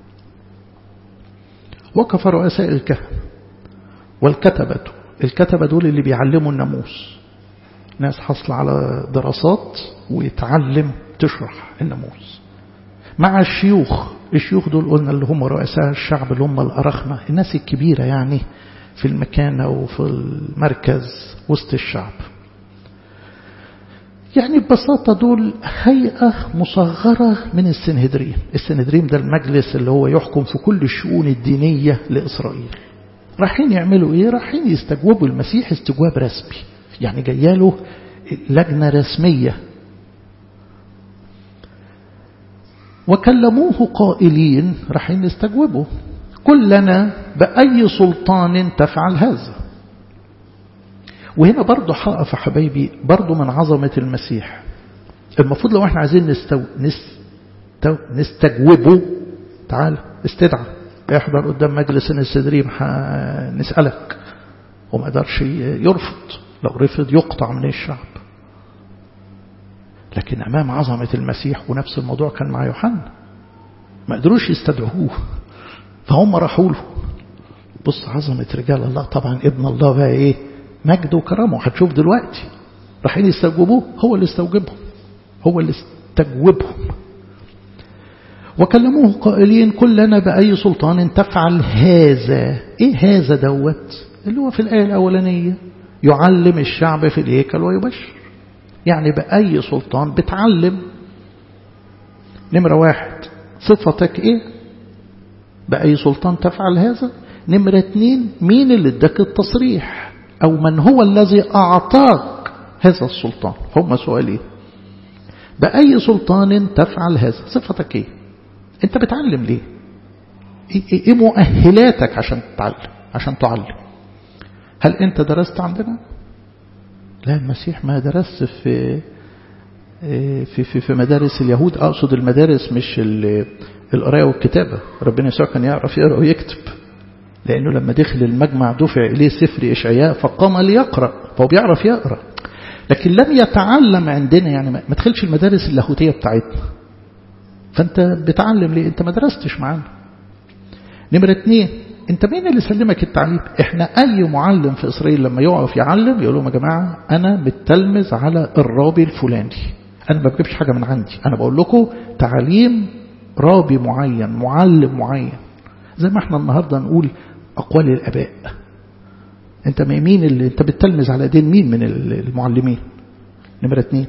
وقف رؤساء الكهنة والكتبة الكتبة دول اللي بيعلموا الناموس ناس حصل على دراسات ويتعلم تشرح الناموس مع الشيوخ الشيوخ دول قلنا اللي هم رؤساء الشعب اللي هم الأرخنة الناس الكبيرة يعني في المكانة وفي المركز وسط الشعب يعني ببساطة دول هيئة مصغرة من السنهدرين السنهدرين ده المجلس اللي هو يحكم في كل الشؤون الدينية لإسرائيل رايحين يعملوا ايه رايحين يستجوبوا المسيح استجواب رسمي يعني جاياله لجنة رسمية وكلموه قائلين رايحين يستجوبوا كلنا بأي سلطان تفعل هذا وهنا برضه حقف حبايبي برضه من عظمة المسيح المفروض لو احنا عايزين نستو... نستو... نستجوبه تعال استدعى احضر قدام مجلس السدريم نسألك وما قدرش يرفض لو رفض يقطع من الشعب لكن أمام عظمة المسيح ونفس الموضوع كان مع يوحنا ما قدروش يستدعوه فهم راحوا له بص عظمة رجال الله طبعا ابن الله بقى ايه مجد وكرامه هتشوف دلوقتي رايحين يستوجبوه هو اللي استوجبهم هو اللي استجوبهم وكلموه قائلين كلنا بأي سلطان تفعل هذا إيه هذا دوت اللي هو في الآية الأولانية يعلم الشعب في الهيكل ويبشر يعني بأي سلطان بتعلم نمرة واحد صفتك إيه بأي سلطان تفعل هذا نمرة اتنين مين اللي اداك التصريح أو من هو الذي أعطاك هذا السلطان هم سؤالين بأي سلطان تفعل هذا صفتك إيه أنت بتعلم ليه إيه, إيه مؤهلاتك عشان تتعلم عشان تعلم هل أنت درست عندنا لا المسيح ما درس في في في في مدارس اليهود أقصد المدارس مش القراية والكتابة ربنا يسوع كان يعرف يقرأ ويكتب لأنه لما دخل المجمع دفع إليه سفر إشعياء فقام ليقرأ فهو بيعرف يقرأ لكن لم يتعلم عندنا يعني ما تدخلش المدارس اللاهوتية بتاعتنا فأنت بتعلم ليه أنت ما درستش معانا نمرة اتنين أنت مين اللي سلمك التعليم إحنا أي معلم في إسرائيل لما يقف يعلم يقول لهم يا جماعة أنا متلمذ على الرابي الفلاني أنا ما بجيبش حاجة من عندي أنا بقول لكم تعليم رابي معين معلم معين زي ما احنا النهاردة نقول أقوال الأباء أنت مين اللي أنت بتلمز على دين مين من المعلمين نمرة اتنين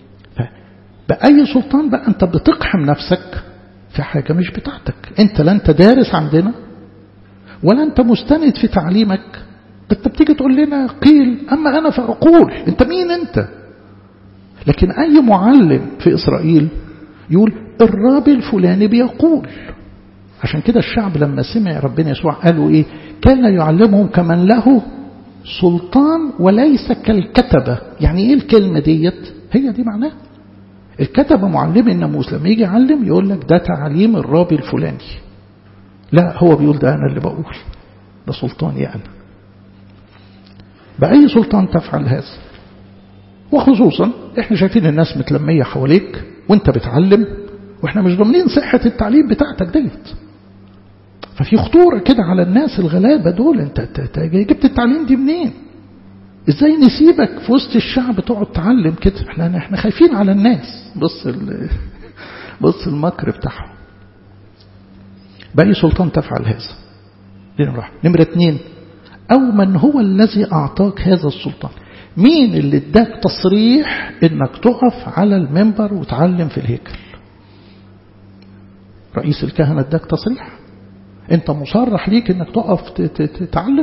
بأي سلطان بقى أنت بتقحم نفسك في حاجة مش بتاعتك أنت لا أنت دارس عندنا ولا أنت مستند في تعليمك أنت بتيجي تقول لنا قيل أما أنا فأقول أنت مين أنت لكن أي معلم في إسرائيل يقول الرابي الفلاني بيقول عشان كده الشعب لما سمع ربنا يسوع قالوا إيه كان يعلمهم كمن له سلطان وليس كالكتبة يعني إيه الكلمة ديت هي دي معناها الكتبة معلم الناموس لما يجي يعلم يقول لك ده تعليم الرابي الفلاني لا هو بيقول ده أنا اللي بقول ده سلطاني أنا بأي سلطان تفعل هذا وخصوصا احنا شايفين الناس متلمية حواليك وانت بتعلم واحنا مش ضامنين صحة التعليم بتاعتك ديت ففي خطورة كده على الناس الغلابة دول انت, انت جبت التعليم دي منين ازاي نسيبك في وسط الشعب تقعد تعلم كده احنا احنا خايفين على الناس بص بص المكر بتاعهم بأي سلطان تفعل هذا دي نمرة نمرة اتنين أو من هو الذي أعطاك هذا السلطان مين اللي اداك تصريح انك تقف على المنبر وتعلم في الهيكل رئيس الكهنة اداك تصريح انت مصرح ليك انك تقف تتعلم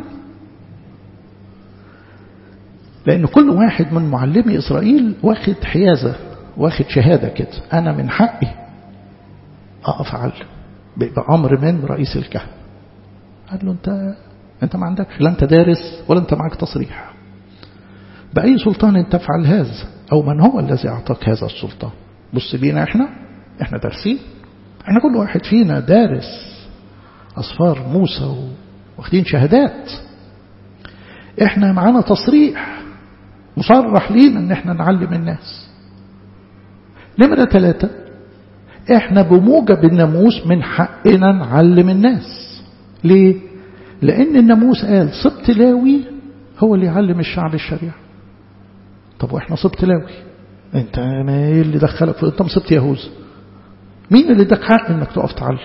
لان كل واحد من معلمي اسرائيل واخد حيازة واخد شهادة كده انا من حقي اقف اعلم بأمر من رئيس الكهنة قال له انت انت ما عندكش لا انت دارس ولا انت معك تصريح بأي سلطان تفعل هذا أو من هو الذي أعطاك هذا السلطان بص بينا احنا احنا دارسين احنا كل واحد فينا دارس أصفار موسى واخدين شهادات احنا معانا تصريح مصرح لينا ان احنا نعلم الناس نمرة ثلاثة احنا بموجب الناموس من حقنا نعلم الناس ليه لان الناموس قال سبط لاوي هو اللي يعلم الشعب الشريعة طب واحنا سبط لاوي انت ما ايه اللي دخلك في انت مصبت يهوذا مين اللي اداك حق انك تقف تعلم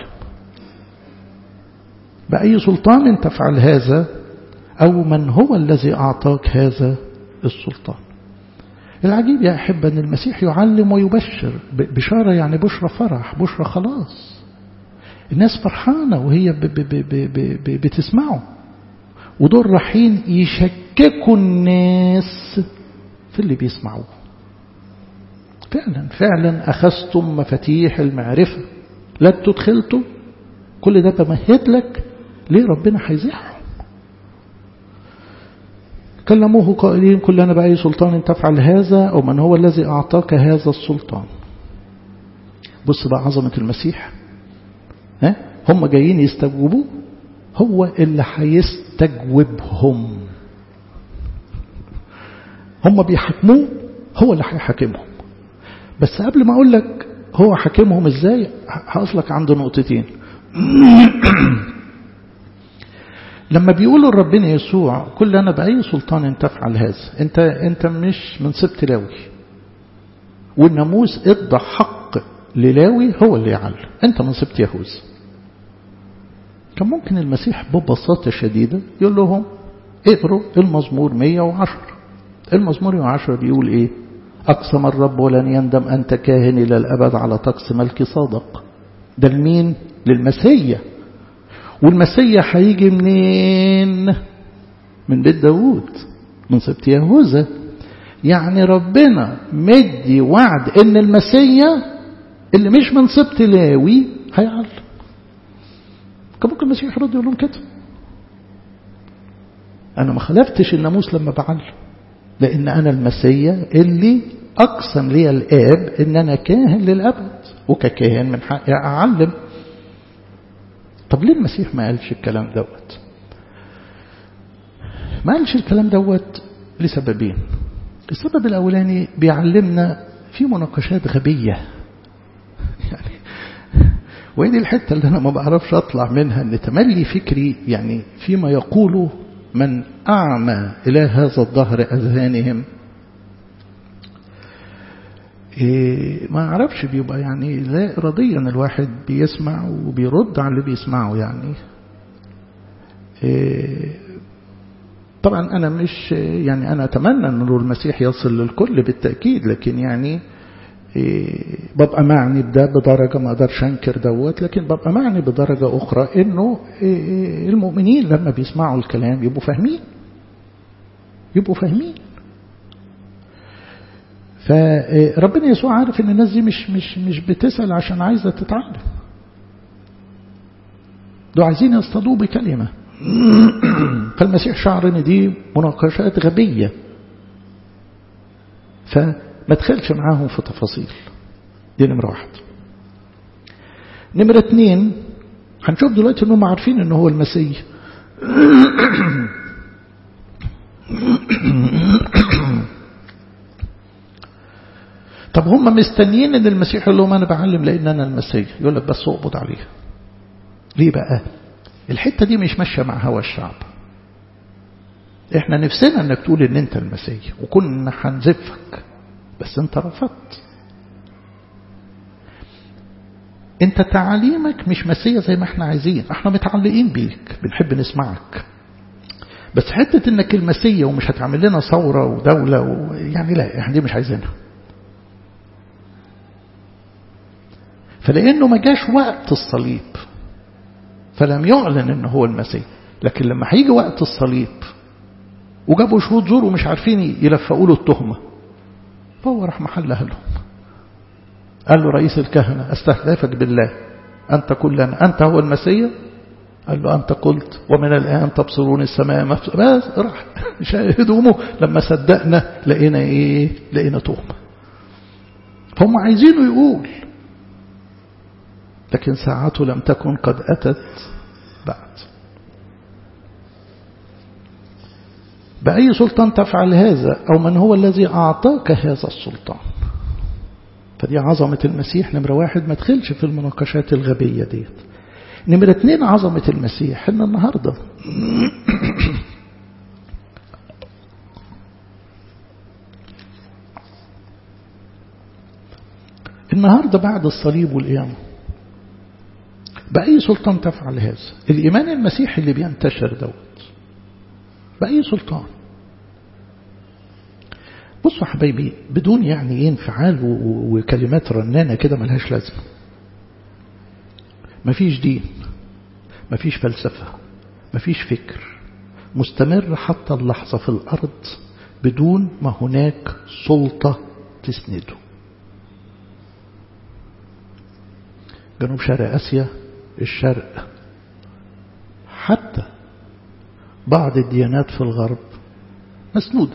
بأي سلطان تفعل هذا أو من هو الذي أعطاك هذا السلطان العجيب يا أحبة أن المسيح يعلم ويبشر بشارة يعني بشرى فرح بشرى خلاص الناس فرحانة وهي ب ب ب ب ب بتسمعه ودول رايحين يشككوا الناس في اللي بيسمعوه فعلا فعلا أخذتم مفاتيح المعرفة لا تدخلتوا كل ده بمهد لك ليه ربنا هيزيحهم كلموه قائلين كلنا بأي سلطان تفعل هذا أو من هو الذي أعطاك هذا السلطان بص بقى عظمة المسيح ها هم جايين يستجوبوه هو اللي هيستجوبهم هم بيحكموه هو اللي هيحاكمهم بس قبل ما أقول لك هو حاكمهم ازاي هقف لك عند نقطتين لما بيقولوا لربنا يسوع كل أنا بأي سلطان تفعل هذا أنت, أنت مش من سبت لاوي والناموس ادى حق للاوي هو اللي يعلم أنت من سبت يهوذا كان ممكن المسيح ببساطة شديدة يقول لهم اقروا المزمور 110 المزمور 110 بيقول ايه أقسم الرب ولن يندم أنت كاهن إلى الأبد على طقس ملك صادق ده لمين للمسيح والمسيح هيجي منين من بيت داوود من سبت يهوذا يعني ربنا مدي وعد ان المسيح اللي مش من سبت لاوي هيعلم كان ممكن المسيح يرد يقول لهم كده انا ما خلفتش الناموس لما بعلم لان انا المسيح اللي اقسم لي الاب ان انا كاهن للابد وككاهن من حقي اعلم طب ليه المسيح ما قالش الكلام دوت ما قالش الكلام دوت لسببين السبب الأولاني بيعلمنا في مناقشات غبية يعني ودي الحتة اللي أنا ما بعرفش أطلع منها أن تملي فكري يعني فيما يقوله من أعمى إلى هذا الظهر أذهانهم إيه ما أعرفش بيبقى يعني لا إراديا الواحد بيسمع وبيرد على اللي بيسمعه يعني إيه طبعا أنا مش يعني أنا أتمنى أن المسيح يصل للكل بالتأكيد لكن يعني إيه ببقى معني بده بدرجة ما أقدرش أنكر دوت لكن ببقى معني بدرجة أخرى إنه إيه المؤمنين لما بيسمعوا الكلام يبقوا فاهمين يبقوا فاهمين فربنا يسوع عارف ان الناس دي مش مش مش بتسأل عشان عايزة تتعلم دول عايزين يصطادوه بكلمة فالمسيح شعر ان دي مناقشات غبية فما تخلش معاهم في تفاصيل دي نمرة واحد نمرة اتنين هنشوف دلوقتي انهم عارفين ان هو المسيح طب هم مستنيين ان المسيح يقول لهم انا بعلم لان انا المسيح يقول لك بس اقبض عليها ليه بقى الحتة دي مش ماشية مع هوى الشعب احنا نفسنا انك تقول ان انت المسيح وكنا هنزفك بس انت رفضت انت تعاليمك مش مسيح زي ما احنا عايزين احنا متعلقين بيك بنحب نسمعك بس حتة انك المسيح ومش هتعمل لنا ثورة ودولة و... يعني لا احنا دي مش عايزينها فلأنه ما جاش وقت الصليب فلم يعلن انه هو المسيح لكن لما هيجي وقت الصليب وجابوا شهود زور ومش عارفين يلفقوا له التهمة فهو راح محلها لهم قال له رئيس الكهنة استهدفك بالله أنت كلنا أنت هو المسيح قال له أنت قلت ومن الآن تبصرون السماء مفتوح بس راح شاهدومه لما صدقنا لقينا إيه لقينا تهمة فهم عايزينه يقول لكن ساعته لم تكن قد أتت بعد بأي سلطان تفعل هذا أو من هو الذي أعطاك هذا السلطان فدي عظمة المسيح نمرة واحد ما تدخلش في المناقشات الغبية ديت نمرة اتنين عظمة المسيح ان النهاردة النهاردة بعد الصليب والقيامة بأي سلطان تفعل هذا الإيمان المسيحي اللي بينتشر دوت بأي سلطان بصوا حبايبي بدون يعني ايه انفعال وكلمات رنانة كده ملهاش لازمة مفيش دين مفيش فلسفة مفيش فكر مستمر حتى اللحظة في الأرض بدون ما هناك سلطة تسنده جنوب شرق آسيا الشرق حتى بعض الديانات في الغرب مسنودة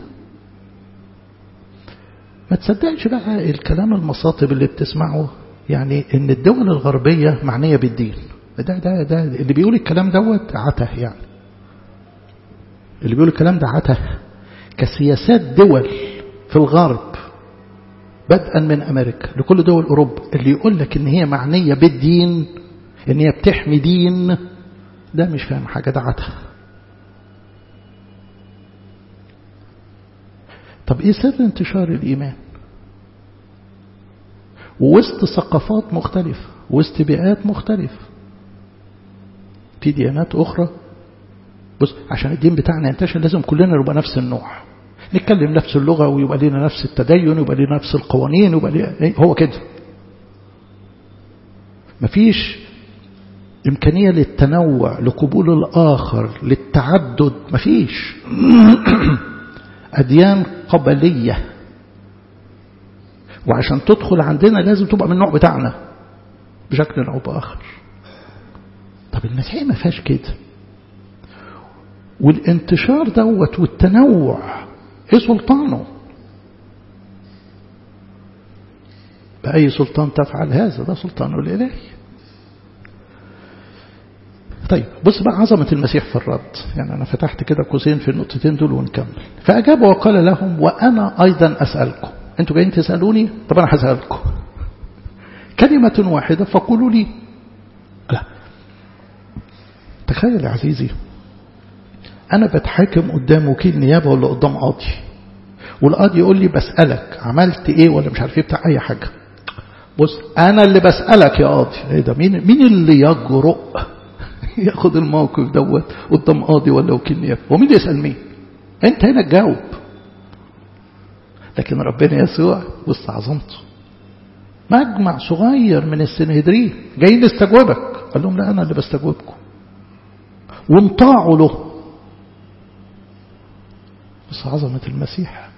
ما تصدقش بقى الكلام المصاطب اللي بتسمعه يعني ان الدول الغربية معنية بالدين ده ده ده اللي بيقول الكلام دوت عته يعني اللي بيقول الكلام ده عته كسياسات دول في الغرب بدءا من أمريكا لكل دول أوروبا اللي يقول لك إن هي معنية بالدين إن هي بتحمي دين ده مش فاهم حاجة ده عته طب ايه سر انتشار الايمان ووسط ثقافات مختلفة وسط بيئات مختلفة في ديانات أخرى بص عشان الدين بتاعنا ينتشر لازم كلنا نبقى نفس النوع نتكلم نفس اللغة ويبقى لنا نفس التدين ويبقى لنا نفس القوانين ويبقى لنا هو كده مفيش إمكانية للتنوع لقبول الآخر للتعدد مفيش أديان قبلية وعشان تدخل عندنا لازم تبقى من النوع بتاعنا بشكل أو بآخر طب المسيحية ما فيهاش كده والانتشار دوت والتنوع ايه سلطانه بأي سلطان تفعل هذا ده سلطانه الإلهي طيب بص بقى عظمة المسيح في الرد يعني أنا فتحت كده قوسين في النقطتين دول ونكمل فأجاب وقال لهم وأنا أيضا أسألكم أنتوا جايين تسألوني طب أنا هسألكم كلمة واحدة فقولوا لي لا تخيل يا عزيزي أنا بتحاكم قدام وكيل نيابة ولا قدام قاضي والقاضي يقول لي بسألك عملت إيه ولا مش عارف إيه بتاع أي حاجة بص أنا اللي بسألك يا قاضي إيه ده مين مين اللي يجرؤ ياخد الموقف دوت قدام قاضي ولا وكيل نيابة هو مين يسأل مين أنت هنا تجاوب لكن ربنا يسوع وسط عظمته مجمع صغير من السنهدرين جايين نستجوبك قال لهم لا أنا اللي بستجوبكم وانطاعوا له بس عظمة المسيح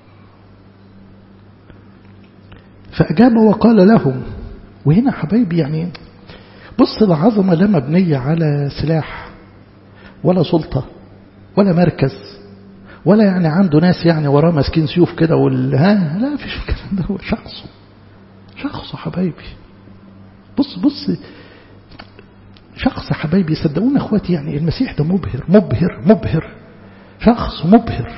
فأجاب وقال لهم وهنا حبايبي يعني بص العظمة لا مبنية على سلاح ولا سلطة ولا مركز ولا يعني عنده ناس يعني وراه ماسكين سيوف كده وال ها لا فيش الكلام ده هو شخصه شخصه حبايبي بص بص شخص حبايبي صدقونا اخواتي يعني المسيح ده مبهر مبهر مبهر شخص مبهر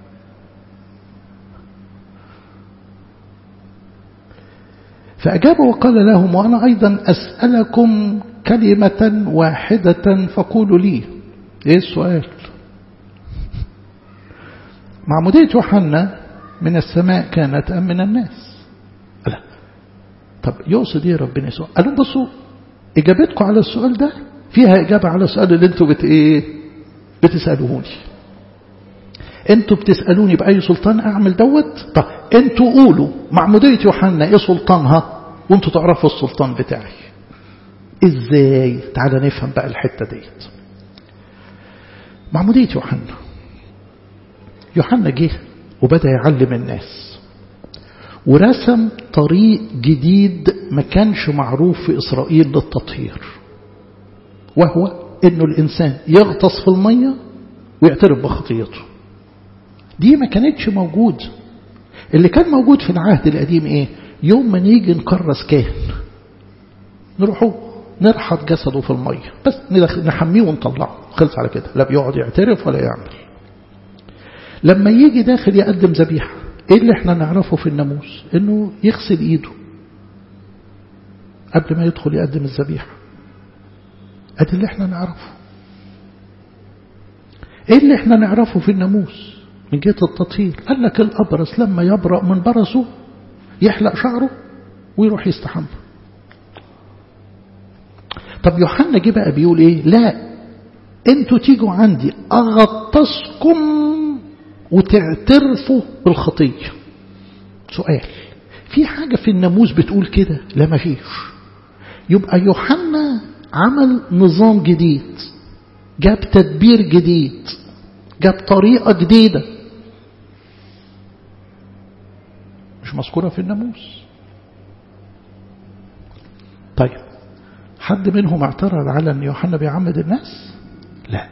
فأجاب وقال لهم وأنا أيضا أسألكم كلمة واحدة فقولوا لي إيه السؤال معمودية يوحنا من السماء كانت أم من الناس لا طب يقصد ايه ربنا يسوع قال لهم بصوا إجابتكم على السؤال ده فيها إجابة على السؤال اللي انتوا بت إيه بتسألوهوني انتوا بتسألوني بأي سلطان أعمل دوت طب انتوا قولوا معمودية يوحنا ايه سلطانها وانتوا تعرفوا السلطان بتاعي ازاي تعال نفهم بقى الحتة ديت معمودية يوحنا يوحنا جه وبدأ يعلم الناس ورسم طريق جديد ما كانش معروف في إسرائيل للتطهير وهو انه الإنسان يغطس في المية ويعترف بخطيته دي ما كانتش موجود اللي كان موجود في العهد القديم ايه يوم ما نيجي نكرس كاهن نروحوا نرحط جسده في المية بس نحميه ونطلعه خلص على كده لا بيقعد يعترف ولا يعمل لما يجي داخل يقدم ذبيحة ايه اللي احنا نعرفه في الناموس انه يغسل ايده قبل ما يدخل يقدم الذبيحة ادي اللي احنا نعرفه ايه اللي احنا نعرفه في الناموس من جهة التطهير قال لك الأبرص لما يبرأ من برصه يحلق شعره ويروح يستحمى طب يوحنا جه بقى بيقول ايه لا انتوا تيجوا عندي اغطسكم وتعترفوا بالخطية سؤال في حاجة في الناموس بتقول كده لا ما فيش يبقى يوحنا عمل نظام جديد جاب تدبير جديد جاب طريقة جديدة مش مذكورة في الناموس طيب حد منهم اعترض على أن يوحنا بيعمد الناس لا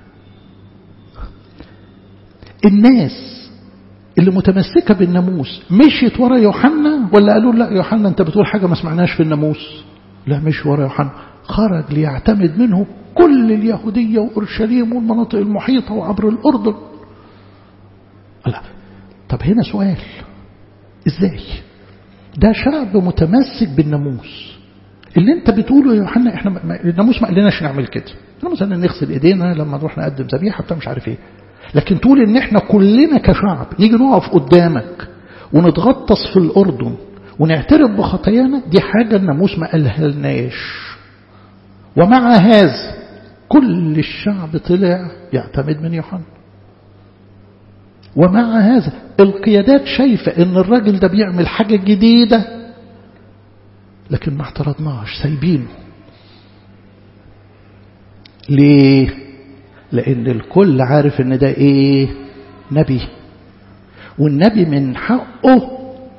الناس اللي متمسكة بالناموس مشيت ورا يوحنا ولا قالوا لا يوحنا انت بتقول حاجة ما سمعناش في الناموس لا مش ورا يوحنا خرج ليعتمد منه كل اليهودية وأورشليم والمناطق المحيطة وعبر الأردن لا طب هنا سؤال ازاي ده شعب متمسك بالناموس اللي انت بتقوله يا يوحنا احنا الناموس ما قالناش نعمل كده احنا مثلا نغسل ايدينا لما نروح نقدم ذبيحه بتاع مش عارف ايه لكن تقول ان احنا كلنا كشعب نيجي نقف قدامك ونتغطس في الأردن ونعترف بخطايانا دي حاجة الناموس ما قالها لناش ومع هذا كل الشعب طلع يعتمد من يوحنا ومع هذا القيادات شايفة ان الراجل ده بيعمل حاجة جديدة لكن ما اعترضناش سايبينه ليه لان الكل عارف ان ده ايه نبي والنبي من حقه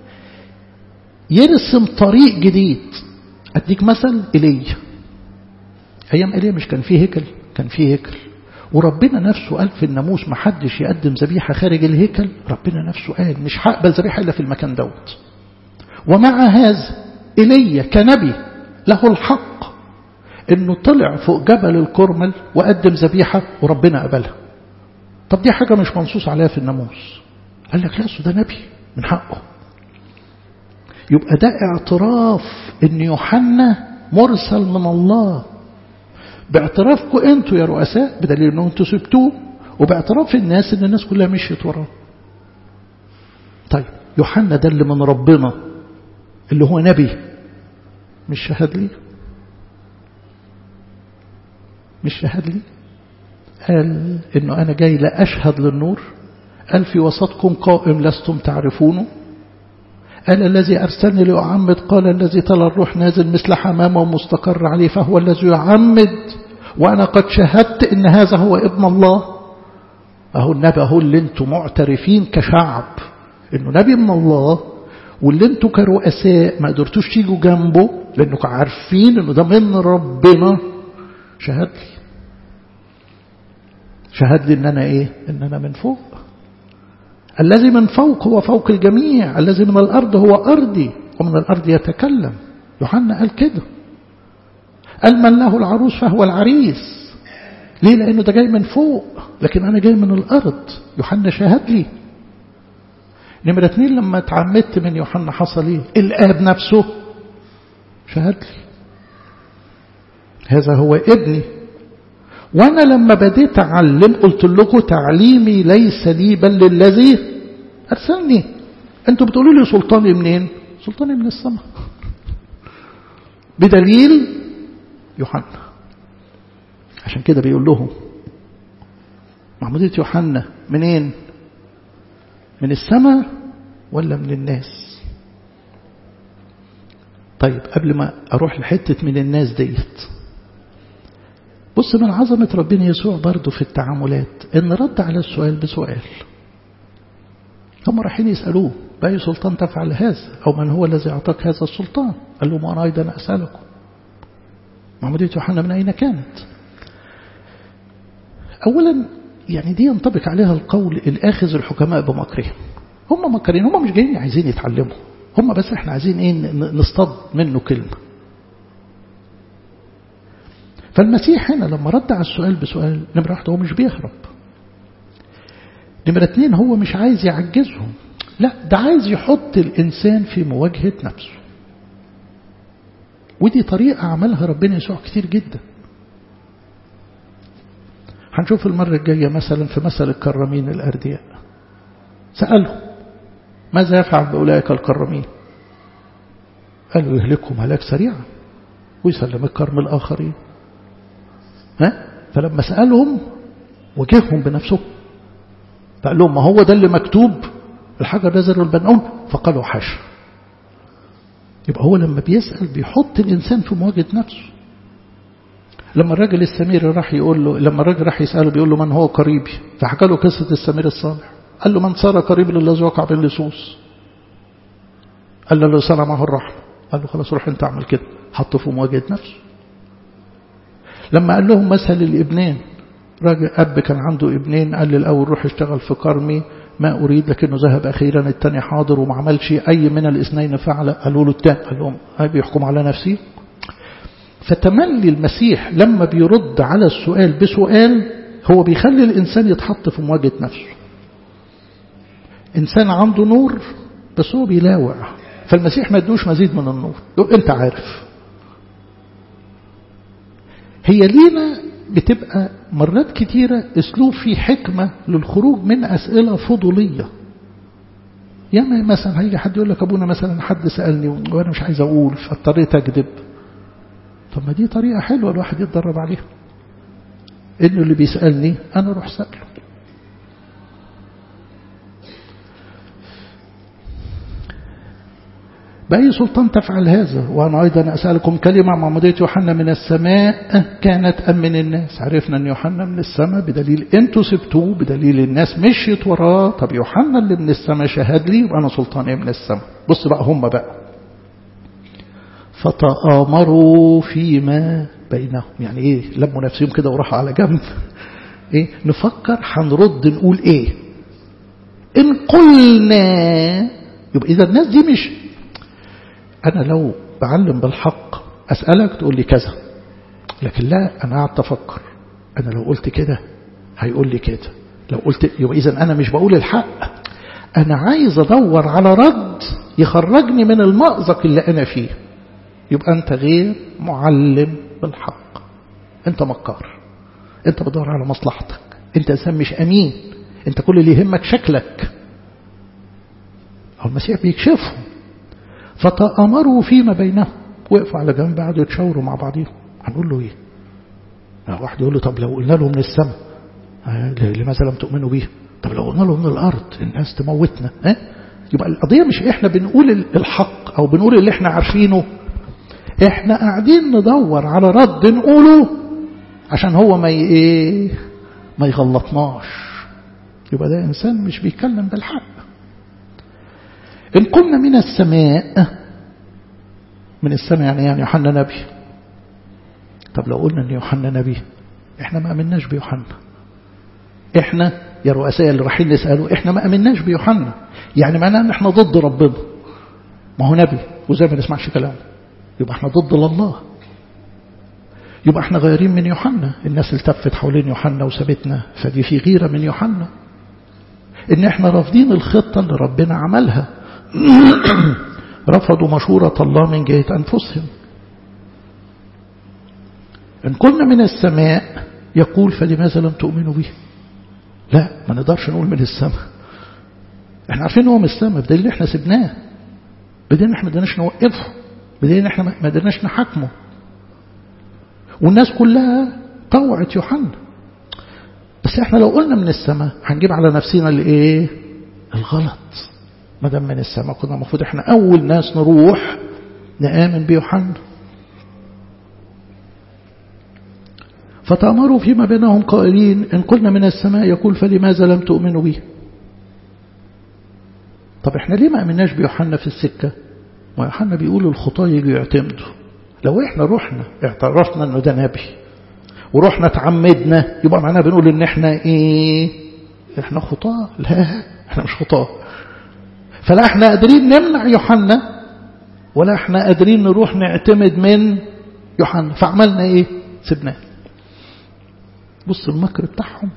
يرسم طريق جديد اديك مثل ايليا ايام ايليا مش كان فيه هيكل كان فيه هيكل وربنا نفسه قال في الناموس ما حدش يقدم ذبيحه خارج الهيكل ربنا نفسه قال مش هقبل ذبيحه الا في المكان دوت ومع هذا ايليا كنبي له الحق انه طلع فوق جبل الكرمل وقدم ذبيحه وربنا قبلها طب دي حاجه مش منصوص عليها في الناموس قال لك لا ده نبي من حقه يبقى ده اعتراف ان يوحنا مرسل من الله باعترافكم انتوا يا رؤساء بدليل ان انتوا سبتوه وباعتراف الناس ان الناس كلها مشيت وراه طيب يوحنا ده اللي من ربنا اللي هو نبي مش شهد لي مش شهد لي قال انه انا جاي لا اشهد للنور قال في وسطكم قائم لستم تعرفونه قال الذي أرسلني لأعمد قال الذي تلا الروح نازل مثل حمامة ومستقر عليه فهو الذي يعمد وأنا قد شهدت إن هذا هو ابن الله أهو النبي أهو اللي انتم معترفين كشعب إنه نبي من الله واللي انتم كرؤساء ما قدرتوش تيجوا جنبه لأنكم عارفين إنه ده من ربنا شهد لي شهد لي إن أنا إيه إن أنا من فوق الذي من فوق هو فوق الجميع الذي من الأرض هو أرضي ومن الأرض يتكلم يوحنا قال كده قال من له العروس فهو العريس ليه لأنه ده جاي من فوق لكن أنا جاي من الأرض يوحنا شاهد لي نمرة اتنين لما اتعمدت من يوحنا حصل ايه الآب نفسه شهد لي هذا هو ابني وانا لما بديت اعلم قلت لكم تعليمي ليس لي بل للذي ارسلني انتوا بتقولوا لي سلطاني منين سلطاني من السماء بدليل يوحنا عشان كده بيقول لهم معمودية يوحنا منين من السماء ولا من الناس طيب قبل ما اروح لحتة من الناس ديت بص من عظمة ربنا يسوع برضه في التعاملات ان رد على السؤال بسؤال هم رايحين يسألوه بأي سلطان تفعل هذا أو من هو الذي أعطاك هذا السلطان قال لهم وأنا أيضا أسألكم معمودية يوحنا من أين كانت أولا يعني دي ينطبق عليها القول الآخذ الحكماء بمكرهم هم مكرين هم مش جايين عايزين يتعلموا هم بس احنا عايزين ايه نصطاد منه كلمه فالمسيح هنا لما رد على السؤال بسؤال نمرة واحدة هو مش بيهرب نمرة اتنين هو مش عايز يعجزهم لا ده عايز يحط الإنسان في مواجهة نفسه ودي طريقة عملها ربنا يسوع كتير جدا هنشوف المرة الجاية مثلا في مثل الكرامين الأردياء سألهم ماذا يفعل بأولئك الكرامين قالوا يهلكهم هلاك سريعا ويسلم الكرم الآخرين ها فلما سألهم وجههم بنفسه فقال لهم ما هو ده اللي مكتوب الحجر نزل البنون فقالوا حاشا يبقى هو لما بيسأل بيحط الإنسان في مواجهة نفسه لما الراجل السمير راح يقول له لما الراجل راح يسأله بيقول له من هو قريبي فحكى له قصة السمير الصالح قال له من صار قريب للذي وقع باللصوص قال له صار معه الرحمة قال له خلاص روح انت اعمل كده حطه في مواجهة نفسه لما قال لهم مثل الابنين راجل أب كان عنده ابنين قال لي الأول روح اشتغل في كرمي ما أريد لكنه ذهب أخيرا الثاني حاضر وما عملش أي من الاثنين فعل قالوا له الثاني قال لهم هاي بيحكم على نفسي فتملي المسيح لما بيرد على السؤال بسؤال هو بيخلي الإنسان يتحط في مواجهة نفسه إنسان عنده نور بس هو بيلاوع فالمسيح ما يدوش مزيد من النور انت عارف هي لينا بتبقى مرات كتيرة اسلوب فيه حكمة للخروج من أسئلة فضولية ياما مثلا هيجي حد يقول لك أبونا مثلا حد سألني وأنا مش عايز أقول فاضطريت أكذب طب ما دي طريقة حلوة الواحد يتدرب عليها إنه اللي بيسألني أنا أروح سأله بأي سلطان تفعل هذا وأنا أيضا أسألكم كلمة معمودية يوحنا من السماء كانت أم من الناس عرفنا أن يوحنا من السماء بدليل أنتوا سبتوه بدليل الناس مشيت وراه طب يوحنا اللي من السماء شهد لي وأنا سلطان إيه من السماء بص بقى هم بقى فتآمروا فيما بينهم يعني إيه لموا نفسهم كده وراحوا على جنب إيه نفكر هنرد نقول إيه إن قلنا يبقى إذا الناس دي مش أنا لو بعلم بالحق أسألك تقول لي كذا لكن لا أنا قاعد أفكر أنا لو قلت كده هيقول لي كده لو قلت يبقى إذا أنا مش بقول الحق أنا عايز أدور على رد يخرجني من المأزق اللي أنا فيه يبقى أنت غير معلم بالحق أنت مكار أنت بدور على مصلحتك أنت إنسان مش أمين أنت كل اللي يهمك شكلك المسيح بيكشفهم فتأمروا فيما بينهم وقفوا على جنب قعدوا يتشاوروا مع بعضهم هنقول له ايه واحد يقول له طب لو قلنا له من السماء لماذا لم تؤمنوا به طب لو قلنا له من الارض الناس تموتنا ها يبقى القضيه مش احنا بنقول الحق او بنقول اللي احنا عارفينه احنا قاعدين ندور على رد نقوله عشان هو ما ايه ما يغلطناش يبقى ده انسان مش بيتكلم بالحق إن قلنا من السماء من السماء يعني يعني يوحنا نبي طب لو قلنا أن يوحنا نبي إحنا ما أمناش بيوحنا إحنا يا رؤساء اللي رايحين نسأله إحنا ما أمناش بيوحنا يعني معناه أن إحنا ضد ربنا ما هو نبي وزي ما نسمعش كلامه يبقى إحنا ضد الله يبقى إحنا غيرين من يوحنا الناس التفت حوالين يوحنا وسابتنا فدي في غيرة من يوحنا إن إحنا رافضين الخطة اللي ربنا عملها رفضوا مشورة الله من جهة أنفسهم إن قلنا من السماء يقول فلماذا لم تؤمنوا به لا ما نقدرش نقول من السماء احنا عارفين هو من السماء بدليل احنا سبناه بدليل احنا ما قدرناش نوقفه بدليل احنا ما قدرناش نحاكمه والناس كلها طوعت يوحنا بس احنا لو قلنا من السماء هنجيب على نفسنا الايه الغلط ما دام من السماء كنا المفروض احنا اول ناس نروح نآمن بيوحنا فتأمروا فيما بينهم قائلين إن قلنا من السماء يقول فلماذا لم تؤمنوا به طب احنا ليه ما أمناش بيوحنا في السكة ما يوحنا بيقول الخطاة يجوا يعتمدوا لو احنا رحنا اعترفنا انه ده نبي ورحنا تعمدنا يبقى معناها بنقول ان احنا ايه احنا خطاة لا احنا مش خطاة فلا احنا قادرين نمنع يوحنا ولا احنا قادرين نروح نعتمد من يوحنا فعملنا ايه سبناه بص المكر بتاعهم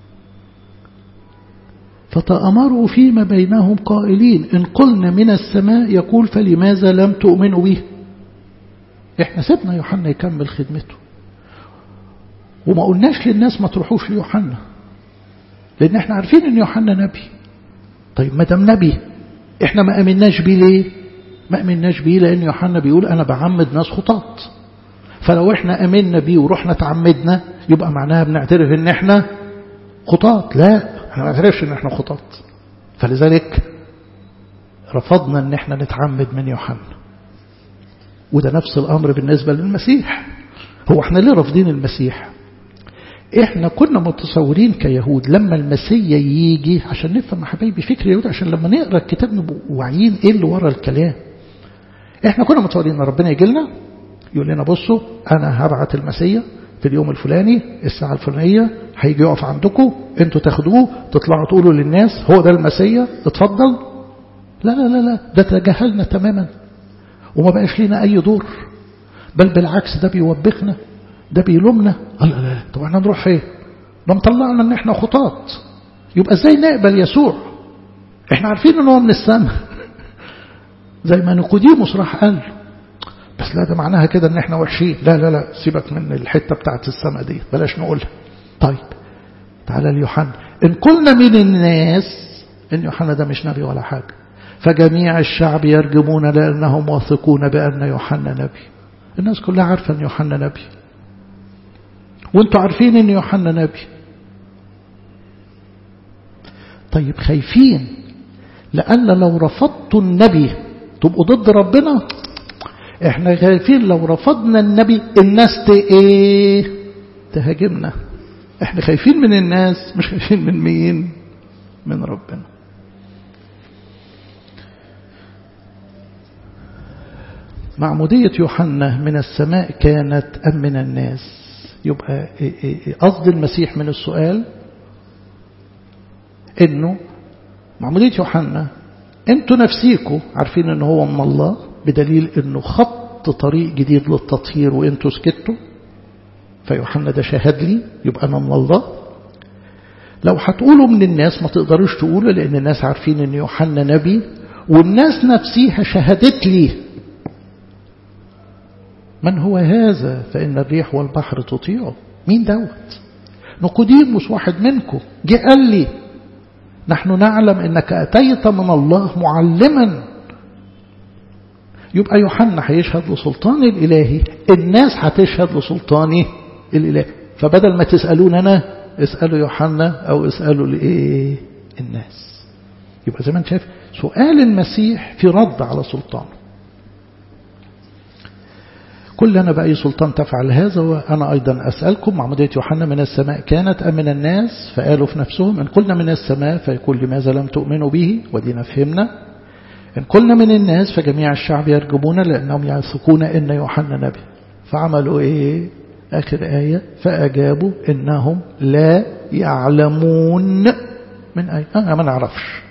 فتأمروا فيما بينهم قائلين إن قلنا من السماء يقول فلماذا لم تؤمنوا به احنا سيبنا يوحنا يكمل خدمته وما قلناش للناس ما تروحوش ليوحنا لأن احنا عارفين ان يوحنا نبي طيب ما دام نبي احنا ما امناش بيه ليه ما امناش بيه لان يوحنا بيقول انا بعمد ناس خطاط فلو احنا امنا بيه ورحنا تعمدنا يبقى معناها بنعترف ان احنا خطاط لا احنا ما نعترفش ان احنا خطاط فلذلك رفضنا ان احنا نتعمد من يوحنا وده نفس الامر بالنسبة للمسيح هو احنا ليه رافضين المسيح احنا كنا متصورين كيهود لما المسيا يجي عشان نفهم يا حبايبي فكر يهود عشان لما نقرا الكتاب نبقى واعيين ايه اللي ورا الكلام احنا كنا متصورين ان ربنا يجي لنا يقول لنا بصوا انا هبعت المسيا في اليوم الفلاني الساعة الفلانية هيجي يقف عندكم انتوا تاخدوه تطلعوا تقولوا للناس هو ده المسيا اتفضل لا لا لا لا ده تجاهلنا تماما وما بقاش لنا اي دور بل بالعكس ده بيوبخنا ده بيلومنا الله لا طب احنا نروح فين ده مطلعنا ان احنا خطاط يبقى ازاي نقبل يسوع احنا عارفين ان هو من السماء زي ما نيقوديموس راح قال بس لا ده معناها كده ان احنا وحشين لا لا لا سيبك من الحتة بتاعت السماء دي بلاش نقولها طيب تعالى ليوحنا ان قلنا من الناس ان يوحنا ده مش نبي ولا حاجة فجميع الشعب يرجمون لأنهم واثقون بأن يوحنا نبي الناس كلها عارفة أن يوحنا نبي وانتوا عارفين أن يوحنا نبي طيب خايفين لأن لو رفضتوا النبي تبقوا ضد ربنا احنا خايفين لو رفضنا النبي الناس ايه تهاجمنا احنا خايفين من الناس مش خايفين من مين من ربنا معمودية يوحنا من السماء كانت أم من الناس يبقى قصد المسيح من السؤال انه معمودية يوحنا انتوا نفسيكوا عارفين ان هو من الله بدليل انه خط طريق جديد للتطهير وانتوا سكتوا فيوحنا ده شهد لي يبقى انا من الله لو هتقولوا من الناس ما تقدروش تقولوا لان الناس عارفين ان يوحنا نبي والناس نفسيها شهدت لي من هو هذا فإن الريح والبحر تطيعه مين دوت نقوديموس واحد منكم جه قال لي نحن نعلم انك اتيت من الله معلما يبقى يوحنا هيشهد لسلطان الالهي الناس هتشهد لسلطانه الالهي فبدل ما تسالون انا اسالوا يوحنا او اسالوا لايه الناس يبقى زي ما انت شايف سؤال المسيح في رد على سلطانه كلنا بأي سلطان تفعل هذا وأنا أيضا أسألكم معمودية يوحنا من السماء كانت أم من الناس فقالوا في نفسهم إن قلنا من السماء فيقول لماذا لم تؤمنوا به ودينا فهمنا إن قلنا من الناس فجميع الشعب يرجمون لأنهم يثقون إن يوحنا نبي فعملوا إيه آخر آية فأجابوا إنهم لا يعلمون من أي أنا ما نعرفش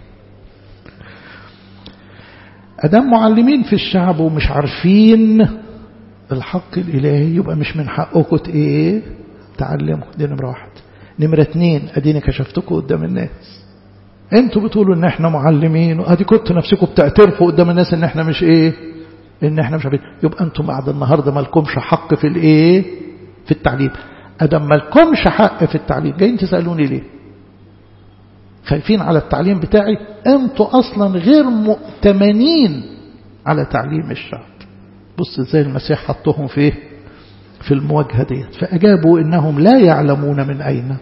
أدام معلمين في الشعب ومش عارفين الحق الإلهي يبقى مش من حقكم إيه تعلموا دي نمرة واحد نمرة اتنين أديني كشفتكم قدام الناس انتوا بتقولوا ان احنا معلمين وادي كنتوا نفسكم بتعترفوا قدام الناس ان احنا مش ايه ان احنا مش عارفين يبقى انتم بعد النهارده ما لكمش حق في الايه في التعليم ادم ما لكمش حق في التعليم جايين تسالوني ليه خايفين على التعليم بتاعي انتوا اصلا غير مؤتمنين على تعليم الشعب بص ازاي المسيح حطهم في في المواجهة ديت فأجابوا إنهم لا يعلمون من أين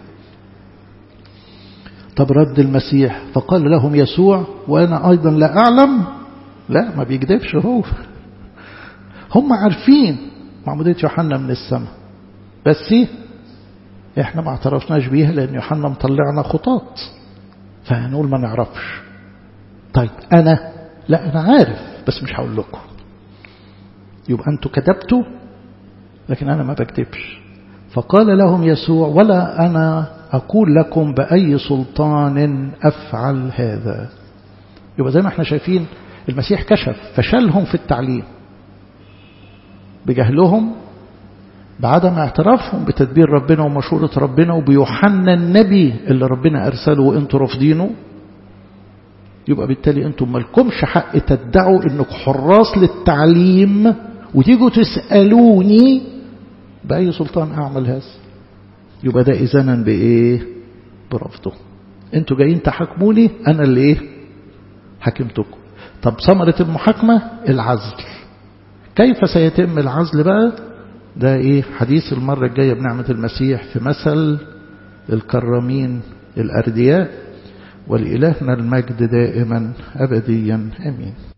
طب رد المسيح فقال لهم يسوع وأنا أيضا لا أعلم لا ما بيكذبش هو هم عارفين معمودية يوحنا من السماء بس احنا ما اعترفناش بيها لأن يوحنا مطلعنا خطاط فهنقول ما نعرفش طيب أنا لا أنا عارف بس مش هقول لكم يبقى أنتوا كذبتوا لكن أنا ما بكذبش فقال لهم يسوع ولا أنا أقول لكم بأي سلطان أفعل هذا يبقى زي ما احنا شايفين المسيح كشف فشلهم في التعليم بجهلهم بعدم اعترافهم بتدبير ربنا ومشورة ربنا وبيوحنا النبي اللي ربنا أرسله وانتوا رافضينه يبقى بالتالي انتم مالكمش حق تدعوا انك حراس للتعليم وتيجوا تسألوني بأي سلطان أعمل هذا يبقى ده إذانا بإيه برفضه انتوا جايين تحاكموني أنا اللي إيه حكمتكم طب ثمرة المحاكمة العزل كيف سيتم العزل بقى ده إيه حديث المرة الجاية بنعمة المسيح في مثل الكرامين الأردياء ولإلهنا المجد دائما أبديا أمين